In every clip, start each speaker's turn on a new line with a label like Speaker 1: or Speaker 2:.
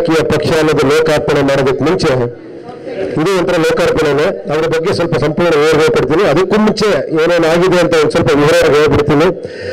Speaker 1: ಪ್ರಜಾಕೀಯ ಪಕ್ಷ ಅನ್ನೋದು ಲೋಕಾರ್ಪಣೆ ಮಾಡೋದಕ್ಕೆ ಮುಂಚೆ ಇದು ಒಂಥರ ಲೋಕಾರ್ಪಣೆನೆ ಅದ್ರ ಬಗ್ಗೆ ಸ್ವಲ್ಪ ಸಂಪೂರ್ಣ ವಿವರ ಕೊಡ್ತೀನಿ ಅದಕ್ಕೂ ಮುಂಚೆ ಏನೇನು ಆಗಿದೆ ಅಂತ ಒಂದು ಸ್ವಲ್ಪ ವಿವರವಾಗಿ ಹೇಳ್ಬಿಡ್ತೀನಿ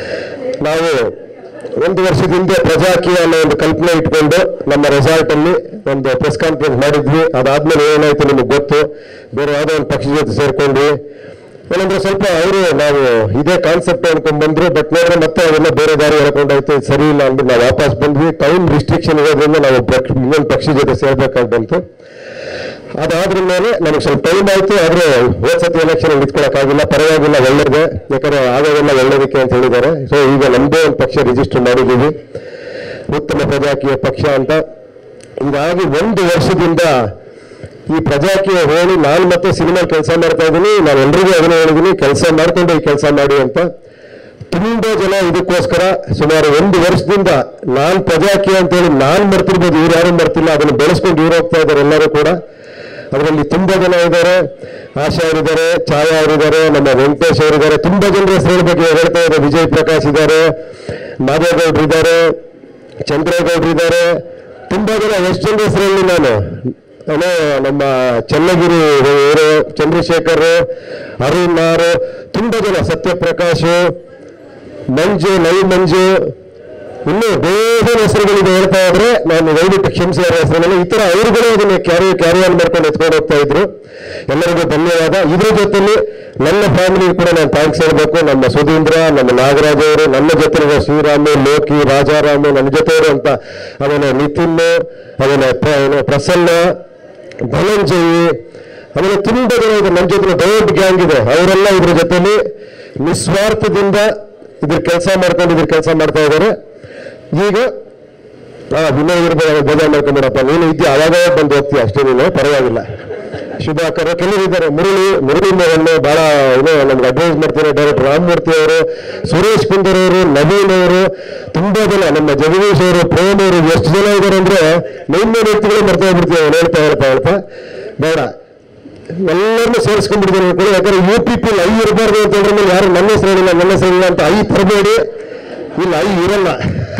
Speaker 1: ನಾವು ಒಂದು ವರ್ಷದ ಹಿಂದೆ ಪ್ರಜಾಕೀಯ ಅನ್ನೋ ಒಂದು ಕಲ್ಪನೆ ಇಟ್ಕೊಂಡು ನಮ್ಮ ರೆಸಾರ್ಟ್ ಅಲ್ಲಿ ಒಂದು ಪ್ರೆಸ್ ಕಾನ್ಫರೆನ್ಸ್ ಮಾಡಿದ್ವಿ ಅದಾದ್ಮೇಲೆ ಏನಾಯ್ತು ನಿಮಗೆ ಗೊತ್ತು ಬೇರೆ ಯಾವುದೋ ಒಂದು ಪಕ್ಷದ ಜೊತೆ ಸೇರ್ಕೊಂಡ್ವಿ ಏನಂದ್ರೆ ಸ್ವಲ್ಪ ಅವರು ನಾವು ಇದೇ ಕಾನ್ಸೆಪ್ಟ್ ಅನ್ಕೊಂಡ್ ಬಂದ್ರು ಬಟ್ ನೋಡ್ರೆ ಮತ್ತೆ ಅದೆಲ್ಲ ಬೇರೆ ದಾರಿ ಹೇಳ್ಕೊಂಡಾಯ್ತು ಇದು ಸರಿ ಇಲ್ಲ ಅಂದ್ಬಿಟ್ಟು ನಾವು ವಾಪಸ್ ಬಂದ್ವಿ ಟೈಮ್ ರಿಸ್ಟ್ರಿಕ್ಷನ್ ಇರೋದ್ರಿಂದ ನಾವು ಪಕ್ಷ- ಇನ್ನೊಂದು ಪಕ್ಷದ ಜೊತೆ ಸೇರ್ಬೇಕಾಗಿ ಬಂತು ಅದಾದ್ರ ಮೇಲೆ ನನಗೆ ಸ್ವಲ್ಪ ಟೈಮ್ ಆಯ್ತು ಆದ್ರೆ ಹೋದ್ ಸತಿ ಎಲೆಕ್ಷನ್ ನಿಂತ್ಕೊಳಕ್ಕಾಗಿಲ್ಲ ಪರವಾಗಿಲ್ಲ ಒಳ್ಳೇದೇ ಯಾಕಂದ್ರೆ ಆಗೋದೆಲ್ಲ ಒಳ್ಳೇದಕ್ಕೆ ಅಂತ ಹೇಳಿದ್ದಾರೆ ಸೊ ಈಗ ನಮ್ದೇ ಒಂದು ಪಕ್ಷ ರಿಜಿಸ್ಟರ್ ಮಾಡಿದ್ದೀವಿ ಉತ್ತಮ ಪ್ರಜಾಕೀಯ ಪಕ್ಷ ಅಂತ ಇದಾಗಿ ಒಂದು ವರ್ಷದಿಂದ ಈ ಪ್ರಜಾಕೀಯ ಹೇಳಿ ನಾನು ಮತ್ತೆ ಸಿನಿಮಾ ಕೆಲಸ ಮಾಡ್ತಾ ಇದ್ದೀನಿ ನಾನು ಎಲ್ರಿಗೂ ಅದನ್ನ ಹೇಳಿದ್ದೀನಿ ಕೆಲಸ ಮಾಡ್ಕೊಂಡು ಈ ಕೆಲಸ ಮಾಡಿ ಅಂತ ತುಂಬಾ ಜನ ಇದಕ್ಕೋಸ್ಕರ ಸುಮಾರು ಒಂದು ವರ್ಷದಿಂದ ನಾನ್ ಪ್ರಜಾಕೀಯ ಅಂತೇಳಿ ನಾನ್ ಮರ್ತಿರ್ಬೋದು ಇವ್ರು ಯಾರು ಮರ್ತಿಲ್ಲ ಅದನ್ನು ಬೆಳೆಸ್ಕೊಂಡು ಇವ್ರು ಹೋಗ್ತಾ ಇದ್ದಾರೆ ಎಲ್ಲರೂ ಕೂಡ ಅದರಲ್ಲಿ ತುಂಬಾ ಜನ ಇದ್ದಾರೆ ಆಶಾ ಅವರಿದ್ದಾರೆ ಛಾಯಾ ಅವರಿದ್ದಾರೆ ನಮ್ಮ ವೆಂಕಟೇಶ್ ಅವರಿದ್ದಾರೆ ತುಂಬಾ ಜನರ ಹೆಸರುಗಳ ಬಗ್ಗೆ ಹೇಳ್ತಾ ಇದ್ದಾರೆ ವಿಜಯ್ ಪ್ರಕಾಶ್ ಇದ್ದಾರೆ ಮಾದೇಗೌಡ್ರು ಇದ್ದಾರೆ ಚಂದ್ರೇಗೌಡ್ರು ಇದ್ದಾರೆ ತುಂಬಾ ಜನ ಎಷ್ಟು ಜನರ ಹೆಸರಲ್ಲಿ ನಾನು ಏನೋ ನಮ್ಮ ಚನ್ನಗಿರಿ ಇವರು ಚಂದ್ರಶೇಖರ್ ಅರುಣ್ ಆರು ತುಂಬಾ ಜನ ಸತ್ಯಪ್ರಕಾಶ್ ಮಂಜು ನೈ ಮಂಜು ಇನ್ನು ಬೇರೆ ಹೆಸರುಗಳಿಗೆ ಹೇಳ್ತಾ ಇದ್ರೆ ನಾನು ದಯವಿಟ್ಟು ಕ್ಷಮಿಸಿ ಅವರ ಹೆಸರಿನಲ್ಲಿ ಈ ತರ ಅವರುಗಳೇ ಅದನ್ನ ಕ್ಯಾರಿ ಕ್ಯಾರಿ ಆನ್ ಮಾಡ್ಕೊಂಡು ಎತ್ಕೊಂಡು ಹೋಗ್ತಾ ಇದ್ರು ಎಲ್ಲರಿಗೂ ಧನ್ಯವಾದ ಇದ್ರ ಜೊತೆಲಿ ನನ್ನ ಫ್ಯಾಮಿಲಿ ಕೂಡ ನಾನು ಥ್ಯಾಂಕ್ಸ್ ಹೇಳ್ಬೇಕು ನಮ್ಮ ಸುಧೀಂದ್ರ ನಮ್ಮ ನಾಗರಾಜ್ ಅವರು ನನ್ನ ಜೊತೆ ಶ್ರೀರಾಮು ಲೋಕಿ ರಾಜಾರಾಮು ನನ್ನ ಜೊತೆಯವರು ಅಂತ ಆಮೇಲೆ ನಿತಿನ್ ಆಮೇಲೆ ಪ್ರ- ಏನು ಪ್ರಸನ್ನ ಧನಂಜಯಿ ಆಮೇಲೆ ತುಂಬಾ ಜನ ಇದೆ ನನ್ನ ಜೊತೆ ದೊಡ್ಡ ಗ್ಯಾಂಗ್ ಇದೆ ಅವರೆಲ್ಲ ಇದ್ರ ಜೊತೆಲಿ ನಿಸ್ವಾರ್ಥದಿಂದ ಇದ್ರ ಕೆಲಸ ಮಾಡ್ಕೊಂಡು ಇದ್ರ ಕೆಲಸ ಮಾಡ್ತಾ ಇದ್ದಾರೆ ಈಗ ಆ ವಿನಯ್ ಇರ್ಬೋದು ಬೇಜಾರು ಮಾಡ್ಕೊಂಬಿಡಪ್ಪ ನೀನು ಇದ್ದೀಯ ಅವಾಗ ಬಂದು ಹೋಗ್ತೀಯ ಅಷ್ಟೇ ನೀನು ಪರವಾಗಿಲ್ಲ ಶುಭಾಕರ ಕೆಲವರು ಇದ್ದಾರೆ ಮುರಳಿ ಮುರಳಿ ಮೋಹನ್ ಬಹಳ ಏನೋ ನಮ್ಗೆ ಅಡ್ವೈಸ್ ಮಾಡ್ತಾರೆ ಡೈರೆಕ್ಟರ್ ರಾಮಮೂರ್ತಿ ಅವರು ಸುರೇಶ್ ಕುಂದರ್ ಅವರು ನವೀನ್ ಅವರು ತುಂಬಾ ಜನ ನಮ್ಮ ಜಗದೀಶ್ ಅವರು ಪ್ರೇಮ್ ಅವರು ಎಷ್ಟು ಜನ ಇದ್ದಾರೆ ಅಂದ್ರೆ ಮೈನ್ ಮೇನ್ ವ್ಯಕ್ತಿಗಳು ಮರ್ತಾ ಹೋಗ್ಬಿಡ್ತೀವಿ ಅವ್ರು ಹೇಳ್ತಾ ಹೇಳ್ತಾ ಹೇಳ್ತಾ ಬೇಡ ಎಲ್ಲರನ್ನೂ ಸೇರಿಸ್ಕೊಂಡ್ಬಿಡ್ತೀನಿ ಅನ್ಕೊಳ್ಳಿ ಯಾಕಂದ್ರೆ ಯು ಪಿ ಪಿ ಐ ಇರಬಾರ್ದು ಅಂತ ಹೇಳಿದ್ರೆ ಮೇಲೆ ಯಾರು ನನ್ನ ಹೆಸರು ಹೇಳಿಲ್ಲ ನನ್ನ ಹೆಸರು ಇಲ್ಲ ಅಂತ ಐ ತರಬೇಡಿ ಇಲ್ಲ ಐ ಇರಲ್ಲ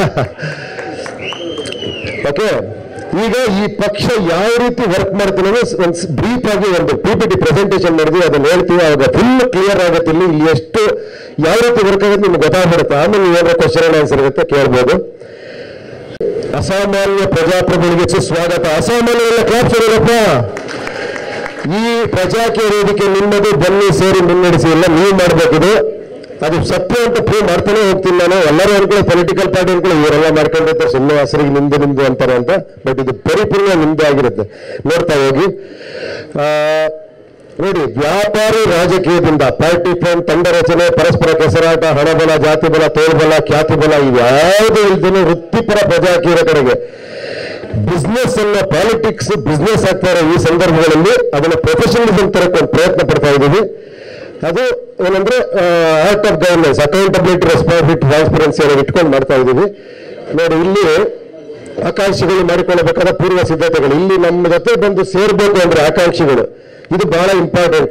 Speaker 1: ಓಕೆ ಈಗ ಈ ಪಕ್ಷ ಯಾವ ರೀತಿ ವರ್ಕ್ ಮಾಡ್ತೀನಿ ಒಂದು ಬ್ರೀಫ್ ಆಗಿ ಒಂದು ಪಿ ಪಿ ಟಿ ಪ್ರೆಸೆಂಟೇಷನ್ ಮಾಡಿದ್ವಿ ಅದನ್ನ ಹೇಳ್ತೀವಿ ಅವಾಗ ಫುಲ್ ಕ್ಲಿಯರ್ ಆಗುತ್ತೆ ಇಲ್ಲಿ ಇಲ್ಲಿ ಎಷ್ಟು ಯಾವ ರೀತಿ ವರ್ಕ್ ಆಗುತ್ತೆ ನಿಮ್ಗೆ ಗೊತ್ತಾಗ್ಬಿಡುತ್ತೆ ಆಮೇಲೆ ನೀವು ಏನಾರ ಕ್ವಶನ್ ಆನ್ಸರ್ ಇರುತ್ತೆ ಕೇಳ್ಬೋದು ಅಸಾಮಾನ್ಯ ಪ್ರಜಾಪ್ರಭುಗಳಿಗೆ ಸುಸ್ವಾಗತ ಅಸಾಮಾನ್ಯ ಕ್ಲಾಪ್ಸ್ ಇರೋದಪ್ಪ ಈ ಪ್ರಜಾಕೀಯ ವೇದಿಕೆ ನಿಮ್ಮದು ಬನ್ನಿ ಸೇರಿ ಮುನ್ನಡೆಸಿ ಇಲ್ಲ ನೀವು ಮಾಡ್ಬೇಕಿದು ಅದು ಸತ್ಯ ಅಂತ ಪ್ರೂವ್ ಮಾಡ್ತಾನೆ ಹೋಗ್ತೀನಿ ನಾನು ಎಲ್ಲರೂ ಅನ್ಕೊಳ್ಳಿ ಪೊಲಿಟಿಕಲ್ ಪಾರ್ಟಿ ಅನ್ಕೊಳ್ಳಿ ಇವರೆಲ್ಲ ಮಾಡ್ಕೊಂಡಿರ್ತಾರೆ ಸುಮ್ಮನೆ ಹೆಸರಿಗೆ ನಿಮ್ದು ನಿಮ್ದು ಅಂತಾರೆ ಅಂತ ಬಟ್ ಇದು ಪರಿಪೂರ್ಣ ನಿಮ್ದೇ ಆಗಿರುತ್ತೆ ನೋಡ್ತಾ ಹೋಗಿ ಆ, ನೋಡಿ ವ್ಯಾಪಾರಿ ರಾಜಕೀಯದಿಂದ ಪಾರ್ಟಿ ಫ್ರಂಟ್ ತಂಡ ರಚನೆ ಪರಸ್ಪರ ಕೆಸರಾಟ ಹಣಬಲ ಜಾತಿ ಬಲ ತೋಳ್ಬಲ ಖ್ಯಾತಿ ಬಲ ಇವ್ಯಾವುದೂ ಇಲ್ದೇನೆ ವೃತ್ತಿಪರ ಪ್ರಜಾಕೀಯರ ಕಡೆಗೆ ಬಿಸ್ನೆಸ್ ಅನ್ನ ಪಾಲಿಟಿಕ್ಸ್ ಬಿಸ್ನೆಸ್ ಆಗ್ತಾ ಇರೋ ಈ ಸಂದರ್ಭಗಳಲ್ಲಿ ಅದನ್ನ ಪ್ರೊಫೆಷನಲಿಸಮ್ ತರಕ್ಕೆ ಒಂದು ಪ್ರಯತ್ನ ಪಡ್ತಾ ಇದ್ದೀವಿ ಅದು ಏನಂದ್ರೆ art of governance accountability responsibility transparency ಅನ್ನೋದು ಇಟ್ಕೊಂಡು ಮಾಡ್ತಾ ಇದ್ದೀವಿ ನೋಡಿ ಇಲ್ಲಿ ಆಕಾಂಕ್ಷಿಗಳು ಮಾಡಿಕೊಳ್ಳಬೇಕಾದ ಪೂರ್ವ ಸಿದ್ಧತೆಗಳು ಇಲ್ಲಿ ನಮ್ಮ ಜೊತೆ ಬಂದು ಸೇರ್ಬೇಕು ಅಂದ್ರೆ ಆಕಾಂಕ್ಷಿಗಳು ಇದು ಬಹಳ ಇಂಪಾರ್ಟೆಂಟ್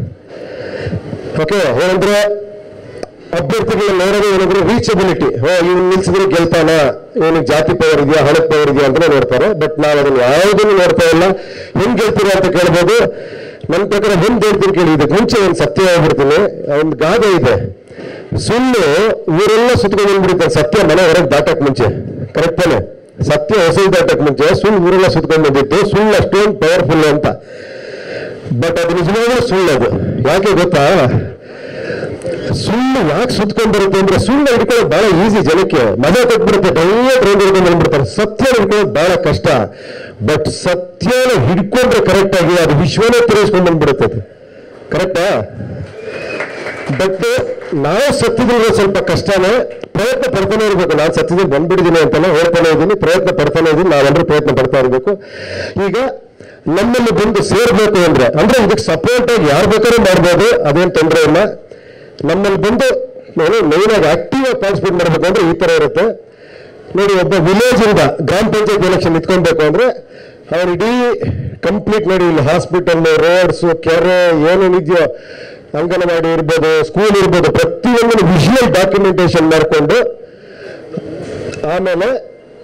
Speaker 1: ಓಕೆ ಏನಂದ್ರೆ ಅಭ್ಯರ್ಥಿಗಳ ನೋಡೋದು ಏನಂದ್ರೆ ರೀಚಬಿಲಿಟಿ ಹೋ ಇವ್ನು ನಿಲ್ಸಿದ್ರೆ ಗೆಲ್ತಾನ ಇವನಿಗೆ ಜಾತಿ ಪವರ್ ಇದೆಯಾ ಹಣದ ಪವರ್ ಇದೆಯಾ ಅಂತ ನೋಡ್ತಾರೆ ಬಟ್ ನಾವು ಅದನ್ನ ಯಾವುದನ್ನು ನೋಡ್ತಾ ಇಲ್ಲ ಹೆಂಗ್ ಗೆಲ್ತೀರಾ ಅಂತ ಕೇಳ್ಬೋದು ನನ್ನ ಪ್ರಕಾರ ಹೆಂಗ್ ಹೇಳ್ತೀನಿ ಕೇಳಿ ಇದಕ್ಕೆ ಮುಂಚೆ ಒಂದು ಸತ್ಯ ಹೇಳ್ಬಿಡ್ತೀನಿ ಒಂದು ಗಾದೆ ಇದೆ ಸುಳ್ಳು ಊರೆಲ್ಲ ಸುತ್ಕೊಂಡು ಬಂದ್ಬಿಡುತ್ತೆ ಸತ್ಯ ಮನೆ ಹೊರಗೆ ದಾಟಕ್ ಮುಂಚೆ ಕರೆಕ್ಟ್ ತಾನೆ ಸತ್ಯ ಹೊಸದು ದಾಟಕ್ ಮುಂಚೆ ಸುಳ್ಳು ಊರೆಲ್ಲ ಸುತ್ಕೊಂಡು ಬಂದಿತ್ತು ಸುಳ್ಳು ಅಷ್ಟೊಂದು ಪವರ್ಫುಲ್ ಅಂತ ಬಟ್ ಅದು ನಿಜವಾಗ್ಲೂ ಸುಳ್ಳು ಅದು ಯಾಕೆ ಗೊತ್ತಾ ಸುಳ್ಳು ಯಾಕೆ ಸುತ್ಕೊಂಡ್ ಬರುತ್ತೆ ಅಂದ್ರೆ ಸುಳ್ಳು ಹಿಡ್ಕೊಳ್ಳೋದು ಬಹಳ ಈಸಿ ಜನಕ್ಕೆ ಮಜಾ ಕೊಟ್ಬಿಡುತ್ತೆ ಡೈರೆಕ್ಟ್ ರೌಂಡ್ ಹಿಡ್ಕೊಂಡು ಬಂದ್ಬಿಡ್ತಾರೆ ಸತ್ಯ ಹಿಡ್ಕೊಳ್ಳೋದು ಬಹಳ ಕಷ್ಟ ಬಟ್ ಸತ್ಯನ ಹಿಡ್ಕೊಂಡ್ರೆ ಕರೆಕ್ಟ್ ಆಗಿ ಅದು ವಿಶ್ವನೇ ತಿರುಗಿಸ್ಕೊಂಡು ಬಂದ್ಬಿಡುತ್ತೆ ಅದು ಕರೆಕ್ಟಾ ಬಟ್ ನಾವು ಸತ್ಯದಲ್ಲಿ ಸ್ವಲ್ಪ ಕಷ್ಟನೇ ಪ್ರಯತ್ನ ಪಡ್ತಾನೆ ಇರಬೇಕು ನಾನು ಸತ್ಯದಲ್ಲಿ ಬಂದ್ಬಿಟ್ಟಿದ್ದೀನಿ ಅಂತಾನೆ ಹೇಳ್ತಾನೆ ಇದ್ದೀನಿ ಪ್ರಯತ್ನ ಪಡ್ತಾನೆ ಇದ್ದೀನಿ ನಾವೆಲ್ಲರೂ ಪ್ರಯತ್ನ ಪಡ್ತಾ ಇರಬೇಕು ಈಗ ನಮ್ಮಲ್ಲಿ ಬಂದು ಸೇರ್ಬೇಕು ಅಂದ್ರೆ ಅಂದ್ರೆ ಇದಕ್ಕೆ ಸಪೋರ್ಟ್ ಆಗಿ ಯಾರು ಬೇಕಾದ್ರೂ ಮಾಡ್ಬೋದು ಅದೇನು ತೊಂದರೆ ಇಲ್ಲ ನಮ್ಮಲ್ಲಿ ಬಂದು ನಾನು ಮೇನ್ ಆಗಿ ಆಕ್ಟಿವ್ ಆಗಿ ಪಾರ್ಟಿಸಿಪೇಟ್ ಮಾಡಬೇಕು ಅಂದ್ರೆ ಈ ತರ ಇರುತ್ತೆ ನೋಡಿ ಒಬ್ಬ ವಿಲೇಜ್ ಇಂದ ಗ್ರಾಮ ಪಂಚಾಯತ್ ಎಲೆಕ್ಷನ್ ನಿಂತ್ಕೊಬೇಕು ಅಂದ್ರೆ ಅವ್ರು ಇಡೀ ಕಂಪ್ಲೀಟ್ ನೋಡಿ ಇಲ್ಲಿ ಹಾಸ್ಪಿಟಲ್ ರೋಡ್ಸ್ ಕೆರೆ ಏನೇನಿದೆಯೋ ಅಂಗನವಾಡಿ ಇರ್ಬೋದು ಸ್ಕೂಲ್ ಇರ್ಬೋದು ಪ್ರತಿಯೊಂದನ್ನು ವಿಜುವಲ್ ಡಾಕ್ಯುಮೆಂಟೇಶನ್ ಮಾಡಿಕೊಂಡು ಆಮೇಲೆ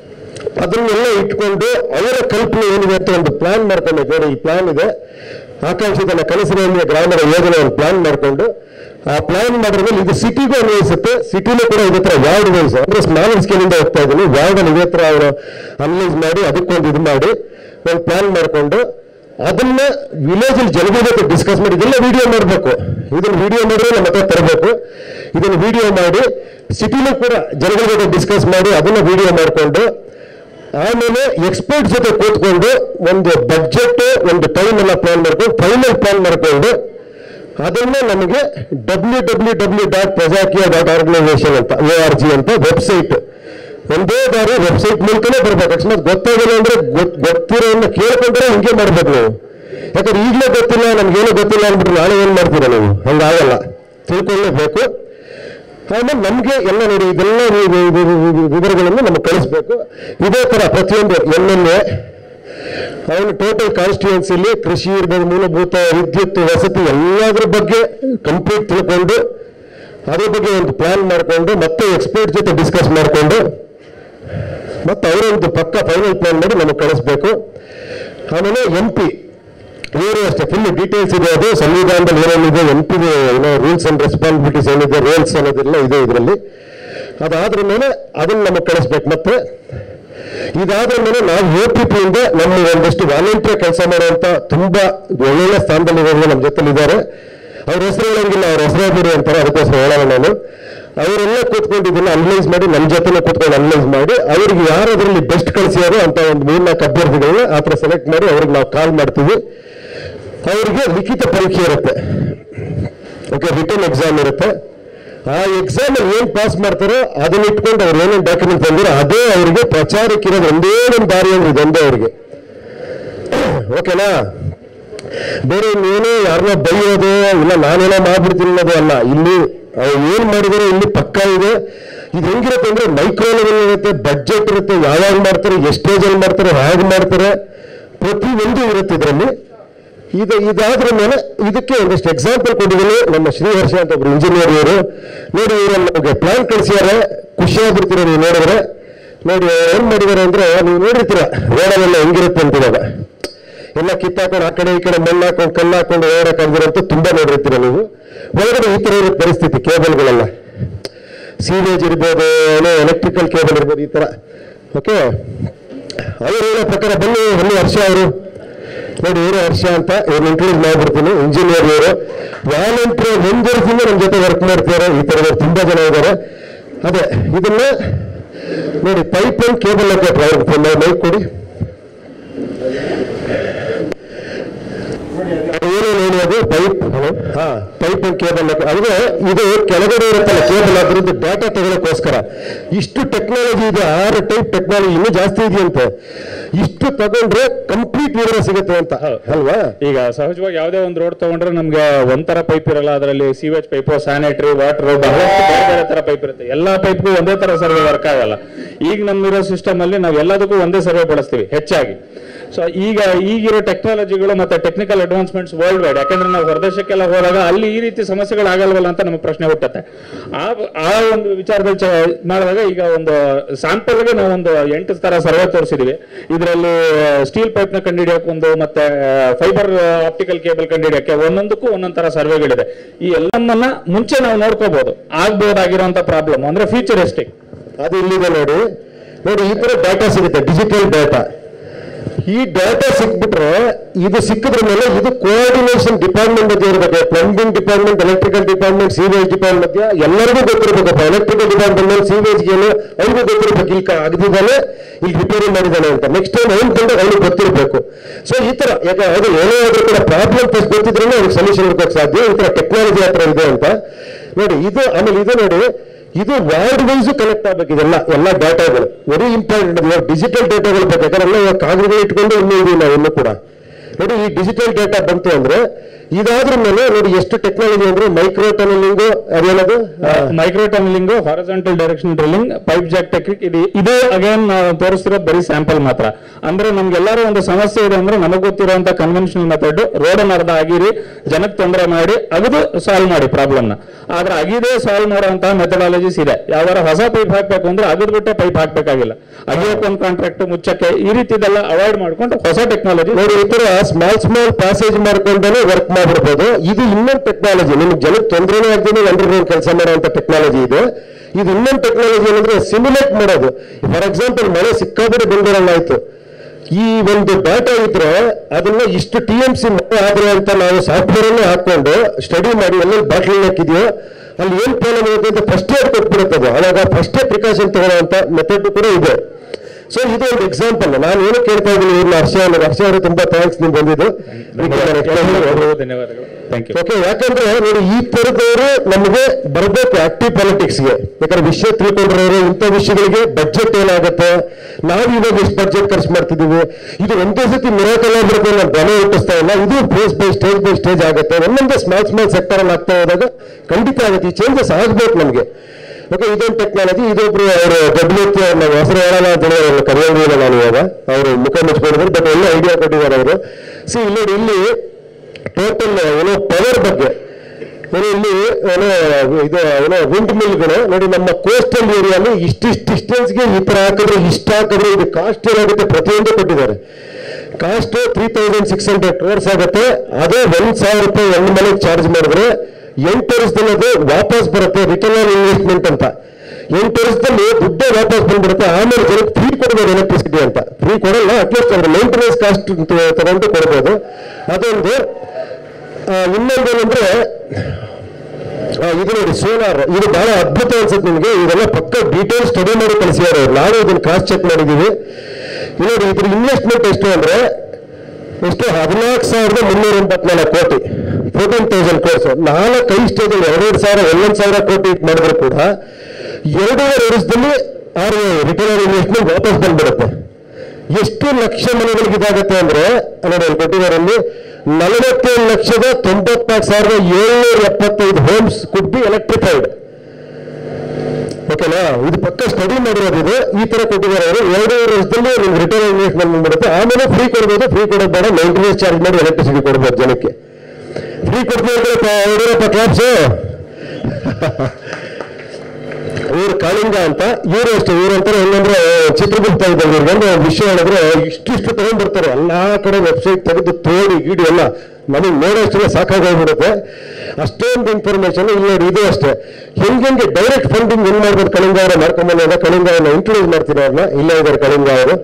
Speaker 1: ಅದನ್ನೆಲ್ಲ ಇಟ್ಕೊಂಡು ಅವರ ಕಲ್ಪನೆ ಏನಿದೆ ಅಂತ ಒಂದು ಪ್ಲಾನ್ ಮಾಡ್ಕೊಂಡು ನೋಡಿ ಈ ಪ್ಲಾನ್ ಇದೆ ಆಕಾಂಕ್ಷಿತನ ಕನಸಿನಲ್ಲಿ ಗ್ರಾಮದ ಯೋಜನೆ ಒಂದು ಪ್ಲಾನ್ ಮಾಡಿಕೊಂಡು ಆ ಪ್ಲಾನ್ ಮಾಡಿದ್ಮೇಲೆ ಇದು ಸಿಟಿಗೂ ಅನ್ವಯಿಸುತ್ತೆ ಸಿಟಿಲೂ ಕೂಡ ಇದೇ ತರ ವಾರ್ಡ್ ವೈಸ್ ಅಂದ್ರೆ ಸ್ಮಾಲ್ ಸ್ಕೇಲ್ ಇಂದ ಹೋಗ್ತಾ ಇದ್ದೀನಿ ವಾರ್ಡ್ ಅಲ್ಲಿ ಇದೇ ತರ ಅವರು ಅನಲೈಸ್ ಮಾಡಿ ಅದಕ್ಕೊಂದು ಇದು ಮಾಡಿ ಒಂದು ಪ್ಲಾನ್ ಮಾಡಿಕೊಂಡು ಅದನ್ನ ವಿಲೇಜ್ ಅಲ್ಲಿ ಜನಗಳ ಜೊತೆ ಡಿಸ್ಕಸ್ ಮಾಡಿ ಇದೆಲ್ಲ ವಿಡಿಯೋ ಮಾಡಬೇಕು ಇದನ್ನ ವಿಡಿಯೋ ಮಾಡಿದ್ರೆ ನಮ್ಮ ಹತ್ರ ತರಬೇಕು ಇದನ್ನ ವಿಡಿಯೋ ಮಾಡಿ ಸಿಟಿಲೂ ಕೂಡ ಜನಗಳ ಜೊತೆ ಡಿಸ್ಕಸ್ ಮಾಡಿ ಅದನ್ನ ವಿಡಿಯೋ ಮಾಡಿಕೊಂಡು ಆಮೇಲೆ ಎಕ್ಸ್ಪರ್ಟ್ ಜೊತೆ ಕೂತ್ಕೊಂಡು ಒಂದು ಬಡ್ಜೆಟ್ ಒಂದು ಟೈಮ್ ಎಲ್ಲ ಪ್ಲಾನ್ ಮಾಡ್ಕೊಂಡು ಫೈನಲ್ ಪ್ಲಾನ್ ಮಾಡ್ಕೊಂಡು ಅದನ್ನ ನಮಗೆ W W W dot Prajakeeya dot organisation ಅಂತ ಒ ಆರ್ ಜಿ ಅಂತ ವೆಬ್ಸೈಟ್ ಒಂದೇ ಬಾರಿ ವೆಬ್ಸೈಟ್ ಮೂಲಕನೇ ಬರ್ಬೇಕು ಅಕಸ್ಮಾತ್ ಗೊತ್ತಾಗಿಲ್ಲ ಅಂದ್ರೆ ಗೊತ್- ಗೊತ್ತಿರೋನ್ನ ಕೇಳ್ಕೊಂಡ್ರೆ ಹಿಂಗೆ ಮಾಡ್ಬೇಕು ನೀವು ಯಾಕಂದ್ರೆ ಈಗಲೇ ಗೊತ್ತಿಲ್ಲ ನಮ್ಗೇನು ಗೊತ್ತಿಲ್ಲ ಅಂದ್ಬಿಟ್ಟು ನಾಳೆ ಏನ್ ಮಾಡ್ತೀರಾ ನೀವು ಹಂಗಾಗಲ್ಲ ತಿಳ್ಕೊಳ್ಳೇಬೇಕು ಆಮೇಲೆ ನಮಗೆ ಎಲ್ಲ ನೋಡಿ ಇದೆಲ್ಲ ವಿ- ವಿ- ವಿ- ವಿ- ವಿವರಗಳನ್ನು ನಮಗೆ ಕಳಿಸ್ಬೇಕು ಇದೇ ತರ ಪ್ರತಿಯೊಂದು ಎಮ್ ಎಲ್ ಎ ಅವನು ಟೋಟಲ್ ಕಾನ್ಸ್ಟಿಟ್ಯೂನ್ಸಿಲಿ ಕೃಷಿ ಇರ್ಬೋದು ಮೂಲಭೂತ ವಿದ್ಯುತ್ ವಸತಿ ಎಲ್ಲದ್ರ ಬಗ್ಗೆ ಕಂಪ್ಲೀಟ್ ತಿಳ್ಕೊಂಡು ಅದ್ರ ಬಗ್ಗೆ ಒಂದು ಪ್ಲಾನ್ ಮಾಡಿಕೊಂಡು ಮತ್ತೆ ಎಕ್ಸ್ಪರ್ಟ್ ಜೊತೆ ಡಿಸ್ಕಸ್ ಮಾಡಿಕೊಂಡು ಮತ್ತೆ ಅವರೊಂದು ಪಕ್ಕ ಫೈನಲ್ ಪ್ಲಾನ್ ಮಾಡಿ ನಮಗೆ ಕಳಿಸ್ಬೇಕು ಆಮೇಲೆ ಎಂ ಪಿ ಇವರು ಅಷ್ಟೇ ಫುಲ್ ಡೀಟೇಲ್ಸ್ ಇದೆ ಅದು ಸಂವಿಧಾನದಲ್ಲಿ ಏನೇನಿದೆ ಎಂ ಪಿ ಏನೋ ರೂಲ್ಸ್ ಅಂಡ್ ರೆಸ್ಪಾನ್ಸಿಬಿಲಿಟೀಸ್ ಏನಿದೆ ರೂಲ್ಸ್ ಅನ್ನೋದಿಲ್ಲ ಇದೆ ಇದರಲ್ಲಿ ಅದಾದ್ರ ಮೇಲೆ ಅದನ್ನ ನಮಗೆ ಕಳಿಸ್ಬೇಕು ಮತ್ತೆ ಇದಾದ ಮೇಲೆ ನಾವು ಎ ಪಿ ಇಂದ ನಮ್ಮ ಒಂದಷ್ಟು ವಾಲಂಟಿಯರ್ ಕೆಲಸ ಮಾಡುವಂತ ತುಂಬಾ ಒಳ್ಳೊಳ್ಳೆ ಸ್ಥಾನದಲ್ಲಿ ಇರೋರು ನಮ್ಮ ಜೊತೆಲಿ ಇದ್ದಾರೆ ಅವ್ರ ಹೆಸರು ಹೇಳಂಗಿಲ್ಲ ಅವ್ರ ಹೆಸರೇ ಬಿಡಿ ಅಂತಾರೆ ಅದಕ್ಕೋಸ್ಕರ ಹೇಳೋಣ ನಾನು ಅವರೆಲ್ಲ ಕೂತ್ಕೊಂಡು ಇದನ್ನ ಅನಲೈಸ್ ಮಾಡಿ ನಮ್ಮ ಜೊತೆನೆ ಕೂತ್ಕೊಂಡು ಅನಲೈಸ್ ಮಾಡಿ ಅವ್ರಿಗೆ ಯಾರು ಅದರಲ್ಲಿ ಬೆಸ್ಟ್ ಕಳಿಸಿದಾರೋ ಅಂತ ಒಂದು ಮೂರ್ನಾಲ್ಕು ಅಭ್ಯರ್ಥಿಗಳನ್ನ ಆ ಥರ ಸೆಲೆಕ್ಟ್ ಮಾಡಿ ಅವ್ರಿಗೆ ನಾವು ಕಾಲ್ ಮಾಡ್ತೀವಿ ಅವರಿಗೆ ಲಿಖಿತ ಪರೀಕ್ಷೆ ಇರುತ್ತೆ ಓಕೆ ರಿಟರ್ನ್ ಎಕ್ಸಾಮ್ ಇರುತ್ತೆ ಆ ಎಕ್ಸಾಮ್ ಏನ್ ಪಾಸ್ ಮಾಡ್ತಾರೋ ಅದನ್ನ ಇಟ್ಕೊಂಡು ಅವ್ರು ಏನೇನು ಡಾಕ್ಯುಮೆಂಟ್ ತಂದಿರೋ ಅದೇ ಅವರಿಗೆ ಪ್ರಚಾರಕ್ಕಿರೋದು ಒಂದೇ ಒಂದು ದಾರಿ ಅಂದ್ರೆ ಇದೊಂದೇ ಅವರಿಗೆ ಓಕೆನಾ ಬೇರೆ ಇನ್ನೇನೋ ಯಾರನ್ನೋ ಬೈಯೋದು ಇಲ್ಲ ನಾನೇನೋ ಮಾಡ್ಬಿಡ್ತೀನಿ ಅನ್ನೋದು ಅಲ್ಲ ಇಲ್ಲಿ ಅವ್ರು ಏನ್ ಮಾಡಿದಾರೆ ಇಲ್ಲಿ ಪಕ್ಕ ಇದೆ ಇದು ಹೆಂಗಿರುತ್ತೆ ಅಂದ್ರೆ ಮೈಕ್ರೋ ಲೆವೆಲ್ ಇರುತ್ತೆ ಬಡ್ಜೆಟ್ ಇರುತ್ತೆ ಯಾವಾಗ ಮಾಡ್ತಾರೆ ಎಷ್ಟು ಅಲ್ಲಿ ಮಾಡ್ತಾರೆ ಹೇಗೆ ಮಾಡ್ತಾರೆ ಪ್ರತಿಯೊಂದು ಇರುತ್ತೆ ಇದರಲ್ಲಿ ಇದು ಇದಾದ್ರ ಮೇಲೆ ಇದಕ್ಕೆ ಒಂದಷ್ಟು ಎಕ್ಸಾಂಪಲ್ ಕೊಟ್ಟಿದ್ದೀನಿ ನಮ್ಮ ಶ್ರೀಹರ್ಷ ಅಂತ ಒಬ್ರು ಇಂಜಿನಿಯರ್ ಇವರು ನೋಡಿ ಇವರು ನಮಗೆ ಪ್ಲಾನ್ ಕಳಿಸಿದ್ದಾರೆ ಖುಷಿ ಆಗ್ಬಿಡ್ತೀರ ನೀವು ನೋಡಿದ್ರೆ ನೋಡಿ ಏನ್ ಮಾಡಿದ್ದಾರೆ ಅಂದ್ರೆ ನೀವು ನೋಡಿರ್ತೀರ ರೋಡಲ್ಲೆಲ್ಲ ಹೆಂಗಿರುತ್ತೆ ಅಂತ ಇವಾಗ ಎಲ್ಲ ಕಿತ್ತಾಕೊಂಡು ಆ ಕಡೆ ಈ ಕಡೆ ಮಣ್ಣು ಹಾಕೊಂಡು ಕಲ್ಲು ಹಾಕೊಂಡು ಓಡಕ್ ಅಂತ ತುಂಬಾ ನೋಡಿರ್ತೀರ ನೀವು ಒಳಗಡೆ ಈ ತರ ಇರೋ ಪರಿಸ್ಥಿತಿ ಕೇಬಲ್ಗಳೆಲ್ಲ ಸೀವೇಜ್ ಇರ್ಬೋದು ಏನೋ ಎಲೆಕ್ಟ್ರಿಕಲ್ ಕೇಬಲ್ ಇರ್ಬೋದು ಈ ತರ ಓಕೆ ಅವರು ಹೇಳೋ ಪ್ರಕಾರ ಬನ್ನಿ ಬನ್ನಿ ಹರ್ಷ ಅವರು ನೋಡಿ ಇವರು ಹರ್ಷ ಅಂತ ಇವ್ರನ್ನ ಇಂಟ್ರೊಡ್ಯೂಸ್ ಮಾಡ್ಬಿಡ್ತೀನಿ ಇಂಜಿನಿಯರ್ ಇವರು ವಾಲಂಟಿಯರ್ ಒಂದು ವರ್ಷದಿಂದ ನಮ್ಮ ಜೊತೆ ವರ್ಕ್ ಮಾಡ್ತಿದ್ದಾರೆ ಈ ಥರದವ್ರು ತುಂಬಾ ಜನ ಇದ್ದಾರೆ ಅದೇ ಇದನ್ನ ನೋಡಿ ಪೈಪ್ ಅಂಡ್ ಕೇಬಲ್ ಅಂತ ಮೈಕ್ ಕೊಡಿ ಏನು ನೋಡಿ ಅದು ಪೈಪ್ ಹಾ ಪೈಪ್ ಅಂಡ್ ಕೇಬಲ್ ಅಂದ್ರೆ ಇದು ಕೆಳಗಡೆ ಇರುತ್ತಲ್ಲ ಕೇಬಲ್ ಅದ್ರದ್ದು ಡಾಟಾ ತಗೊಳಕ್ಕೋಸ್ಕರ ಇಷ್ಟು ಟೆಕ್ನಾಲಜಿ ಇದೆ ಆರು ಟೈಪ್ ಟೆಕ್ನಾಲಜಿ ಇನ್ನೂ ಜಾಸ್ತಿ ಇದೆಯಂತೆ ಇಷ್ಟು ತಗೊಂಡ್ರೆ ಕಂಪ್ಲೀಟ್ ವಿವರ ಸಿಗುತ್ತೆ ಅಂತ ಅಲ್ವಾ
Speaker 2: ಈಗ ಸಹಜವಾಗಿ ಯಾವುದೇ ಒಂದು ರೋಡ್ ತಗೊಂಡ್ರೆ ನಮ್ಗೆ ಒಂಥರ ಪೈಪ್ ಇರಲ್ಲ ಅದರಲ್ಲಿ ಸಿವೇಜ್ ಪೈಪು ಸ್ಯಾನಿಟರಿ ವಾಟರ್ ಬಹಳಷ್ಟು ಬೇರೆ ಬೇರೆ ತರ ಪೈಪ್ ಇರುತ್ತೆ ಎಲ್ಲಾ ಪೈಪ್ಗೂ ಒಂದೇ ತರ ಸರ್ವೆ ವರ್ಕ್ ಆಗಲ್ಲ ಈಗ ನಮ್ಮಿರೋ ಸಿಸ್ಟಮ್ ಅಲ್ಲಿ ನಾವು ಎಲ್ಲದಕ್ಕೂ ಒಂದೇ ಸರ್ವೆ ಬಳಸ್ತೀವಿ ಹೆಚ್ಚಾಗಿ ಸೊ ಈಗ ಈಗಿರೋ ಟೆಕ್ನಾಲಜಿಗಳು ಮತ್ತೆ ಟೆಕ್ನಿಕಲ್ ಅಡ್ವಾನ್ಸ್ಮೆಂಟ್ಸ್ ವರ್ಲ್ಡ್ ವೈಡ್ ಯಾಕಂದ್ರೆ ನಾವು ಹೊರದೇಶಕ್ಕೆಲ್ಲ ಹೋದಾಗ ಅಲ್ಲಿ ಈ ರೀತಿ ಸಮಸ್ಯೆಗಳು ಆಗಲ್ವಲ್ಲ ಅಂತ ನಮಗೆ ಪ್ರಶ್ನೆ ಹುಟ್ಟುತ್ತೆ ಆ ಆ ಒಂದು ವಿಚಾರದಲ್ಲಿ ಚ- ಮಾಡಿದಾಗ ಈಗ ಒಂದು ಸ್ಯಾಂಪಲ್ಗೆ ನಾವು ಒಂದು ಎಂಟು ತರ ಸರ್ವೆ ತೋರಿಸಿದೀವಿ ಇದರಲ್ಲಿ ಸ್ಟೀಲ್ ಪೈಪ್ ನ ಕಂಡುಹಿಡಿಯಕ್ಕೆ ಒಂದು ಮತ್ತೆ ಫೈಬರ್ ಆಪ್ಟಿಕಲ್ ಕೇಬಲ್ ಕಂಡುಹಿಡಿಯಕ್ಕೆ ಒಂದೊಂದಕ್ಕೂ ಒಂದೊಂದ್ ತರ ಸರ್ವೆಗಳಿದೆ ಈ ಎಲ್ಲವನ್ನ ಮುಂಚೆ ನಾವು ನೋಡ್ಕೋಬಹುದು ಆಗ್ಬೋದಾಗಿರುವಂತ ಪ್ರಾಬ್ಲಮ್ ಅಂದ್ರೆ ಫ್ಯೂಚರಿಸ್ಟಿಕ್
Speaker 1: ಅದು ಇಲ್ಲಿದೆ ನೋಡಿ ನೋಡಿ ಈ ತರ ಡಾಟಾ ಸಿಗುತ್ತೆ ಡಿಜಿಟಲ್ ಡಾಟಾ ಈ ಡಾಟಾ ಸಿಕ್ಬಿಟ್ರೆ ಇದು ಸಿಕ್ಕಿದ್ರ ಮೇಲೆ ಇದು ಕೋಆರ್ಡಿನೇಷನ್ ಡಿಪಾರ್ಟ್ಮೆಂಟ್ ಮಧ್ಯೆ ಇರಬೇಕು plumbing department electrical department sewage department ಮಧ್ಯ ಎಲ್ಲರಿಗೂ ಗೊತ್ತಿರಬೇಕಪ್ಪ ಎಲೆಕ್ಟ್ರಿಕಲ್ ಡಿಪಾರ್ಟ್ಮೆಂಟ್ ಸೀವೇಜ್ಗೆ ಏನು ಅವ್ರಿಗೂ ಗೊತ್ತಿರಬೇಕು ಇಲ್ಲಿ ಆಗದಿದ್ದಾನೆ ಇಲ್ಲಿ ರಿಪೇರಿ ಮಾಡಿದ್ದಾನೆ ಅಂತ ನೆಕ್ಸ್ಟ್ ಟೈಮ್ ಅವ್ನು ಬಂದಾಗ ಅವ್ನಿಗೆ ಗೊತ್ತಿರಬೇಕು ಸೊ ಈ ತರ ಯಾಕೆ ಅದು ಏನೇ ಆದ್ರೂ ಕೂಡ ಪ್ರಾಬ್ಲಮ್ ಫಸ್ಟ್ ಗೊತ್ತಿದ್ರೆ ಅವ್ರಿಗೆ ಸೊಲ್ಯೂಷನ್ ಹುಡ್ಕೋಕ್ ಸಾಧ್ಯ ಈ ತರ ಟೆಕ್ನಾಲಜಿ ಹತ್ರ ಇದೆ ಅಂತ ನೋಡಿ ಇದು ಆಮೇಲೆ ಇದು ನೋಡಿ ಇದು ವರ್ಲ್ಡ್ ವೈಸ್ ಕನೆಕ್ಟ್ ಆಗ್ಬೇಕು ಇದೆಲ್ಲ ಎಲ್ಲ ಡಾಟಾಗಳು ವೆರಿ ಇಂಪಾರ್ಟೆಂಟ್ ಅದು ಡಿಜಿಟಲ್ ಡೇಟಾಗಳು ಬೇಕು ಯಾಕಂದ್ರೆ ಎಲ್ಲ ಇವಾಗ ಕಾಗದಗಳು ಇಟ್ಕೊಂಡು ಇನ್ನೂ ಇದೀವಿ ನಾವು ಇನ್ನೂ ಕೂಡ ನೋಡಿ ಈ ಡಿಜಿಟಲ್ ಡೇಟಾ ಬಂತು ಅಂದ್ರೆ ಇದಾದ್ರ ಮೇಲೆ ನೋಡಿ ಎಷ್ಟು ಟೆಕ್ನಾಲಜಿ ಅಂದ್ರೆ ಮೈಕ್ರೋ ಟನಲಿಂಗ್ ಅದೇನದು ಆ,
Speaker 2: micro tunnelling horizontal direction drilling pipe jack technique ಇದು ಇದು ಅಗೇನ್ ನಾವು ತೋರಿಸ್ತಿರೋದು ಬರೀ ಸ್ಯಾಂಪಲ್ ಮಾತ್ರ ಅಂದ್ರೆ ನಮ್ಗೆಲ್ಲರೂ ಒಂದು ಸಮಸ್ಯೆ ಇದೆ ಅಂದ್ರೆ ನಮಗ್ ಗೊತ್ತಿರುವಂತ ಕನ್ವೆನ್ಷನಲ್ ಮೆಥಡ್ ರೋಡ್ ಅರ್ಧ ಆಗಿರಿ ಜನಕ್ಕೆ ತೊಂದರೆ ಮಾಡಿ ಅಗದು ಸಾಲ್ವ್ ಮಾಡಿ ಪ್ರಾಬ್ಲಮ್ ನ ಆದ್ರೆ ಅಗಿದೇ ಸಾಲ್ವ್ ಮಾಡುವಂತಹ ಮೆಥಡಾಲಜೀಸ್ ಇದೆ ಯಾವಾರ ಹೊಸ ಪೈಪ್ ಹಾಕ್ಬೇಕು ಅಂದ್ರೆ ಅಗದ್ ಬಿಟ್ಟೆ ಪೈಪ್ ಹಾಕ್ಬೇಕಾಗಿಲ್ಲ ಅಗಿಯಕ್ಕೆ ಒಂದು ಕಾಂಟ್ರಾಕ್ಟ್ ಮುಚ್ಚಕ್ಕೆ ಈ ರೀತಿದೆಲ್ಲ ಅವಾಯ್ಡ್ ಮಾಡ್ಕೊಂಡು ಹೊಸ ಟೆಕ್ನಾಲಜಿ
Speaker 1: ನೋಡಿ ಈ ತರ ಸ್ಮಾಲ್ ಸ್ಮಾಲ್ ಪ್ಯಾಸೇಜ್ ಮಾಡ್ಕೊಂಡೇ ವರ್ಕ್ ಮಾಡ್ಬಿಡ್ಬೋದು ಇದು ಇನ್ನೊಂದು ಟೆಕ್ನಾಲಜಿ ನಿಮ್ಗೆ ಜನಕ್ಕೆ ತೊಂದರೆನೇ ಆಗ್ದೇನೆ ಅಂಡರ್ಗ್ರೌಂಡ್ ಕೆಲಸ ಮಾಡುವಂತ ಟೆಕ್ನಾಲಜಿ ಇದೆ ಇದು ಇನ್ನೊಂದು ಟೆಕ್ನಾಲಜಿ ಏನಂದ್ರೆ ಸಿಮ್ಯುಲೇಟ್ ಮಾಡೋದು ಫಾರ್ ಎಕ್ಸಾಂಪಲ್ ಮಳೆ ಸಿಕ್ಕಾಪಟ್ಟೆ ಬೆಂಗಳೂರಲ್ಲಾಯ್ತು ಈ ಒಂದು ಡಾಟಾ ಇದ್ರೆ ಅದನ್ನ ಇಷ್ಟು ಟಿ ಎಂ ಸಿ ಮಳೆ ಆದ್ರೆ ಅಂತ ನಾವು ಸಾಫ್ಟ್ವೇರ್ ಅಲ್ಲೇ ಹಾಕೊಂಡು ಸ್ಟಡಿ ಮಾಡಿ ಎಲ್ಲೆಲ್ಲಿ ಬಾಟ್ಲ್ ಇದೆಯೋ ಅಲ್ಲಿ ಏನ್ ಪ್ರಾಬ್ಲಮ್ ಆಗುತ್ತೆ ಅಂತ ಫಸ್ಟ್ ಏಡ್ ಕೊಟ್ಬಿಡುತ್ತೆ ಅದು ಅವಾಗ ಫಸ್ಟೇ ಪ್ರಿಕಾಷನ್ ತಗೊಳ್ಳುವಂತ ಮೆಥಡ್ ಕೂಡ ಇದೆ ಸೊ ಇದು ಒಂದು ಎಕ್ಸಾಂಪಲ್ ನಾನು ಏನು ಕೇಳ್ತಾ ಇದ್ದೀನಿ ಇವ್ರನ್ನ ಹರ್ಷ ಅವರು ಹರ್ಷ ಅವರು ತುಂಬಾ ಥ್ಯಾಂಕ್ಸ್ ನೀವು ಬಂದಿದ್ದು
Speaker 2: ಧನ್ಯವಾದಗಳು ಥ್ಯಾಂಕ್ ಯು
Speaker 1: ಓಕೆ ಯಾಕಂದ್ರೆ ನೋಡಿ ಈ ತರದವರು ನಮಗೆ ಬರಬೇಕು ಆಕ್ಟಿವ್ ಪಾಲಿಟಿಕ್ಸ್ಗೆ ಯಾಕಂದ್ರೆ ವಿಷಯ ತಿಳ್ಕೊಂಡಿರೋರು ಇಂಥ ವಿಷಯಗಳಿಗೆ ಬಜೆಟ್ ಏನಾಗುತ್ತೆ ನಾವು ಇವಾಗ ಎಷ್ಟು ಬಜೆಟ್ ಖರ್ಚು ಮಾಡ್ತಿದ್ದೀವಿ ಇದು ಒಂದೇ ಸತಿ ಮಿರಾಕಲ್ ಆಗ್ಬಿಡುತ್ತೆ ನಾವು ಬೆಲೆ ಹುಟ್ಟಿಸ್ತಾ ಇಲ್ಲ ಇದು phase by stage by stage ಆಗುತ್ತೆ ಒಂದೊಂದೇ ಸ್ಮಾಲ್ ಸ್ಮಾಲ್ ಸೆಕ್ಟರ್ ಅಲ್ಲಿ ಆಗ್ತಾ ಹೋದಾಗ ಖಂಡಿತ ಆಗುತ್ತೆ ಈ ಚೇಂಜಸ್ ಆಗ್ಬೇಕು ನಮಗೆ ಓಕೆ ಇದೊಂದು ಟೆಕ್ನಾಲಜಿ ಇದೊಬ್ರು ಅವರು ದೊಡ್ಡ ವ್ಯಕ್ತಿ ಅವ್ರು ನಾವು ಹೆಸರು ಹೇಳಲ್ಲ ಅಂತ ಹೇಳಿ ಅವ್ರನ್ನ ಕರೆಯೋದಿಲ್ಲ ನಾನು ಇವಾಗ ಅವರು ಮುಖ ಮುಚ್ಕೊಂಡಿದ್ದಾರೆ ಬಟ್ ಒಳ್ಳೆ ಐಡಿಯಾ ಕೊಟ್ಟಿದ್ದಾರೆ ಅವರು ಸಿ ಇಲ್ಲಿ ನೋಡಿ, ಇಲ್ಲಿ ಟೋಟಲ್ ಏನೋ ಪವರ್ ಬಗ್ಗೆ ಏನೋ ಇಲ್ಲಿ ಏನೋ ಇದು ಏನೋ ವಿಂಡ್ ಮಿಲ್ಗಳು ನೋಡಿ ನಮ್ಮ ಕೋಸ್ಟಲ್ ಏರಿಯಲ್ಲಿ ಇಷ್ಟಿಷ್ಟು ಡಿಸ್ಟೆನ್ಸ್ಗೆ ಈ ತರ ಹಾಕಿದ್ರೆ ಇಷ್ಟ ಹಾಕಿದ್ರೆ ಇದು ಕಾಸ್ಟ್ ಏನಾಗುತ್ತೆ ಪ್ರತಿಯೊಂದು ಕೊಟ್ಟಿದ್ದಾರೆ cost three thousand six hundred crores ಆಗುತ್ತೆ ಅದೇ ಒಂದ್ ಸಾವಿರ ರೂಪಾಯಿ ಒಂದು ಮನೆಗೆ ಚಾರ್ಜ್ ಮಾಡಿದ್ರೆ ಎಂಟು ವರ್ಷದಲ್ಲಿ ಅದು ವಾಪಸ್ ಬರುತ್ತೆ ರಿಟರ್ನ್ ಆನ್ ಇನ್ವೆಸ್ಟ್ಮೆಂಟ್ ಅಂತ ಎಂಟು ವರ್ಷದಲ್ಲಿ ದುಡ್ಡೇ ವಾಪಸ್ ಬಂದ್ಬಿಡುತ್ತೆ ಆಮೇಲೆ ಜನಕ್ಕೆ ಫ್ರೀ ಕೊಡ್ಬೋದು ಎಲೆಕ್ಟ್ರಿಸಿಟಿ ಅಂತ ಫ್ರೀ ಕೊಡಲ್ಲ ಅಟ್ಲೀಸ್ಟ್ ಅದ್ರ ಮೇಂಟೆನೆನ್ಸ್ ಕಾಸ್ಟ್ ತಗೊಂಡು ಕೊಡ್ಬೋದು ಅದೊಂದು ಆ, ಇನ್ನೊಂದೇನಂದ್ರೆ ಆ, ಇದು ನೋಡಿ ಸೋಲಾರ್ ಇದು ಬಹಳ ಅದ್ಭುತ ಅನ್ಸುತ್ತೆ ನಿಮಗೆ ಇದೆಲ್ಲ ಪಕ್ಕ ಡೀಟೇಲ್ ಸ್ಟಡಿ ಮಾಡಿ ಕಳಿಸಿದ್ದಾರೆ ಅವ್ರು. ನಾವು ಇದನ್ನ ಕ್ರಾಸ್ ಚೆಕ್ ಮಾಡಿದೀವಿ ಇದು ನೋಡಿ ಇದ್ರ ಇನ್ವೆಸ್ಟ್ಮೆಂಟ್ ಎಷ್ಟು ಅಂದ್ರೆ ಎಷ್ಟು ಹದಿನಾಲ್ಕು ಸಾವಿರದ ಮುನ್ನೂರ ಎಂಬತ್ನಾಲ್ಕು ಕೋಟಿ ಫೋರ್ಟೀನ್ ತೌಸಂಡ್ ಕೋರ್ಸ್ ನಾಲ್ಕು ಐದು ಸ್ಟೇಜಲ್ಲಿ ಎರಡೆರಡು ಸಾವಿರ ಒಂದೊಂದು ಸಾವಿರ ಕೋಟಿ ಇಟ್ ಮಾಡಿದ್ರು ಕೂಡ ಎರಡೂವರೆ ವರ್ಷದಲ್ಲಿ ಆರು ರಿಟರ್ನ್ ಇನ್ವೆಸ್ಟ್ಮೆಂಟ್ ವಾಪಸ್ ಬಂದ್ಬಿಡುತ್ತೆ ಎಷ್ಟು ಲಕ್ಷ ಮನೆಗಳಿಗೆ ಇದಾಗುತ್ತೆ ಅಂದ್ರೆ ನೋಡಿ ಅಲ್ಲಿ ಕೊಟ್ಟಿದ್ದಾರಲ್ಲಿ ನಲವತ್ತೇಳು ಲಕ್ಷದ ತೊಂಬತ್ನಾಲ್ಕು ಸಾವಿರದ ಏಳ್ನೂರ ಎಪ್ಪತ್ತೈದು ಹೋಮ್ಸ್ ಕುಡ್ ಬಿ ಎಲೆಕ್ಟ್ರಿಫೈಡ್ ಓಕೆನಾ ಇದು ಪಕ್ಕ ಸ್ಟಡಿ ಮಾಡಿರೋದು ಇದು ಈ ತರ ಕೊಟ್ಟಿದ್ದಾರೆ ಅವರು ಎರಡೂವರೆ ವರ್ಷದಲ್ಲಿ ನಿಮ್ಗೆ ರಿಟರ್ನ್ ಇನ್ವೆಸ್ಟ್ಮೆಂಟ್ ಬಂದ್ಬಿಡುತ್ತೆ ಆಮೇಲೆ ಫ್ರೀ ಕೊಡ್ಬೋದು ಫ್ರೀ ಕೊಡೋದು ಬೇಡ ಮೇಂಟೆನೆನ್ಸ್ ಚಾರ್ಜ್ ಮಾಡಿ ಎಲೆಕ್ಟ್ರಿಸಿಟಿ ಕೊಡ್ಬೋದು ಜನಕ್ಕೆ ಫ್ರೀ ಕೊಡ್ತೀವಿ ಅಂದ್ರೆ ಯಡಿಯೂರಪ್ಪ ಕ್ಲಾಪ್ಸು ಇವ್ರು ಕಾಳಿಂಗ ಅಂತ ಇವರು ಅಷ್ಟೇ ಇವ್ರು ಅಂತಾರೆ ಹೆಂಗಂದ್ರೆ ಚಿತ್ರದುರ್ಗ ಇದ್ದಂಗೆ ಇವ್ರಿಗೆ ಅಂದ್ರೆ ಒಂದು ವಿಷಯ ಹೇಳಿದ್ರೆ ಇಷ್ಟಿಷ್ಟು ತಗೊಂಡ್ ಬರ್ತಾರೆ ಎಲ್ಲಾ ಕಡೆ ವೆಬ್ಸೈಟ್ ತೆಗೆದು ತೋಡಿ ಗೀಡಿ ಎಲ್ಲ ನಮಗೆ ನೋಡೋಷ್ಟೆಲ್ಲ ಸಾಕಾಗೋಗ್ಬಿಡುತ್ತೆ ಅಷ್ಟೊಂದು ಇನ್ಫಾರ್ಮೇಶನ್ ಇಲ್ಲಿ ನೋಡಿ ಇದು ಅಷ್ಟೇ ಹೆಂಗೆ ಡೈರೆಕ್ಟ್ ಫಂಡಿಂಗ್ ಹೆಂಗ್ ಮಾಡ್ಬೋದು ಕಳಿಂಗ ಅವರ ಮಾಡ್ಕೊಂಬಂದಾಗ ಕಳಿಂಗ ಅವ್ರನ್ನ ಇಂಟ್ರೊಡ್ಯೂಸ್ ಮಾಡ್ತೀನಿ ಅವ್ರನ್ನ ಇಲ್ಲೇ ಇದ್ದಾರೆ ಕಳಿಂಗ ಅವರು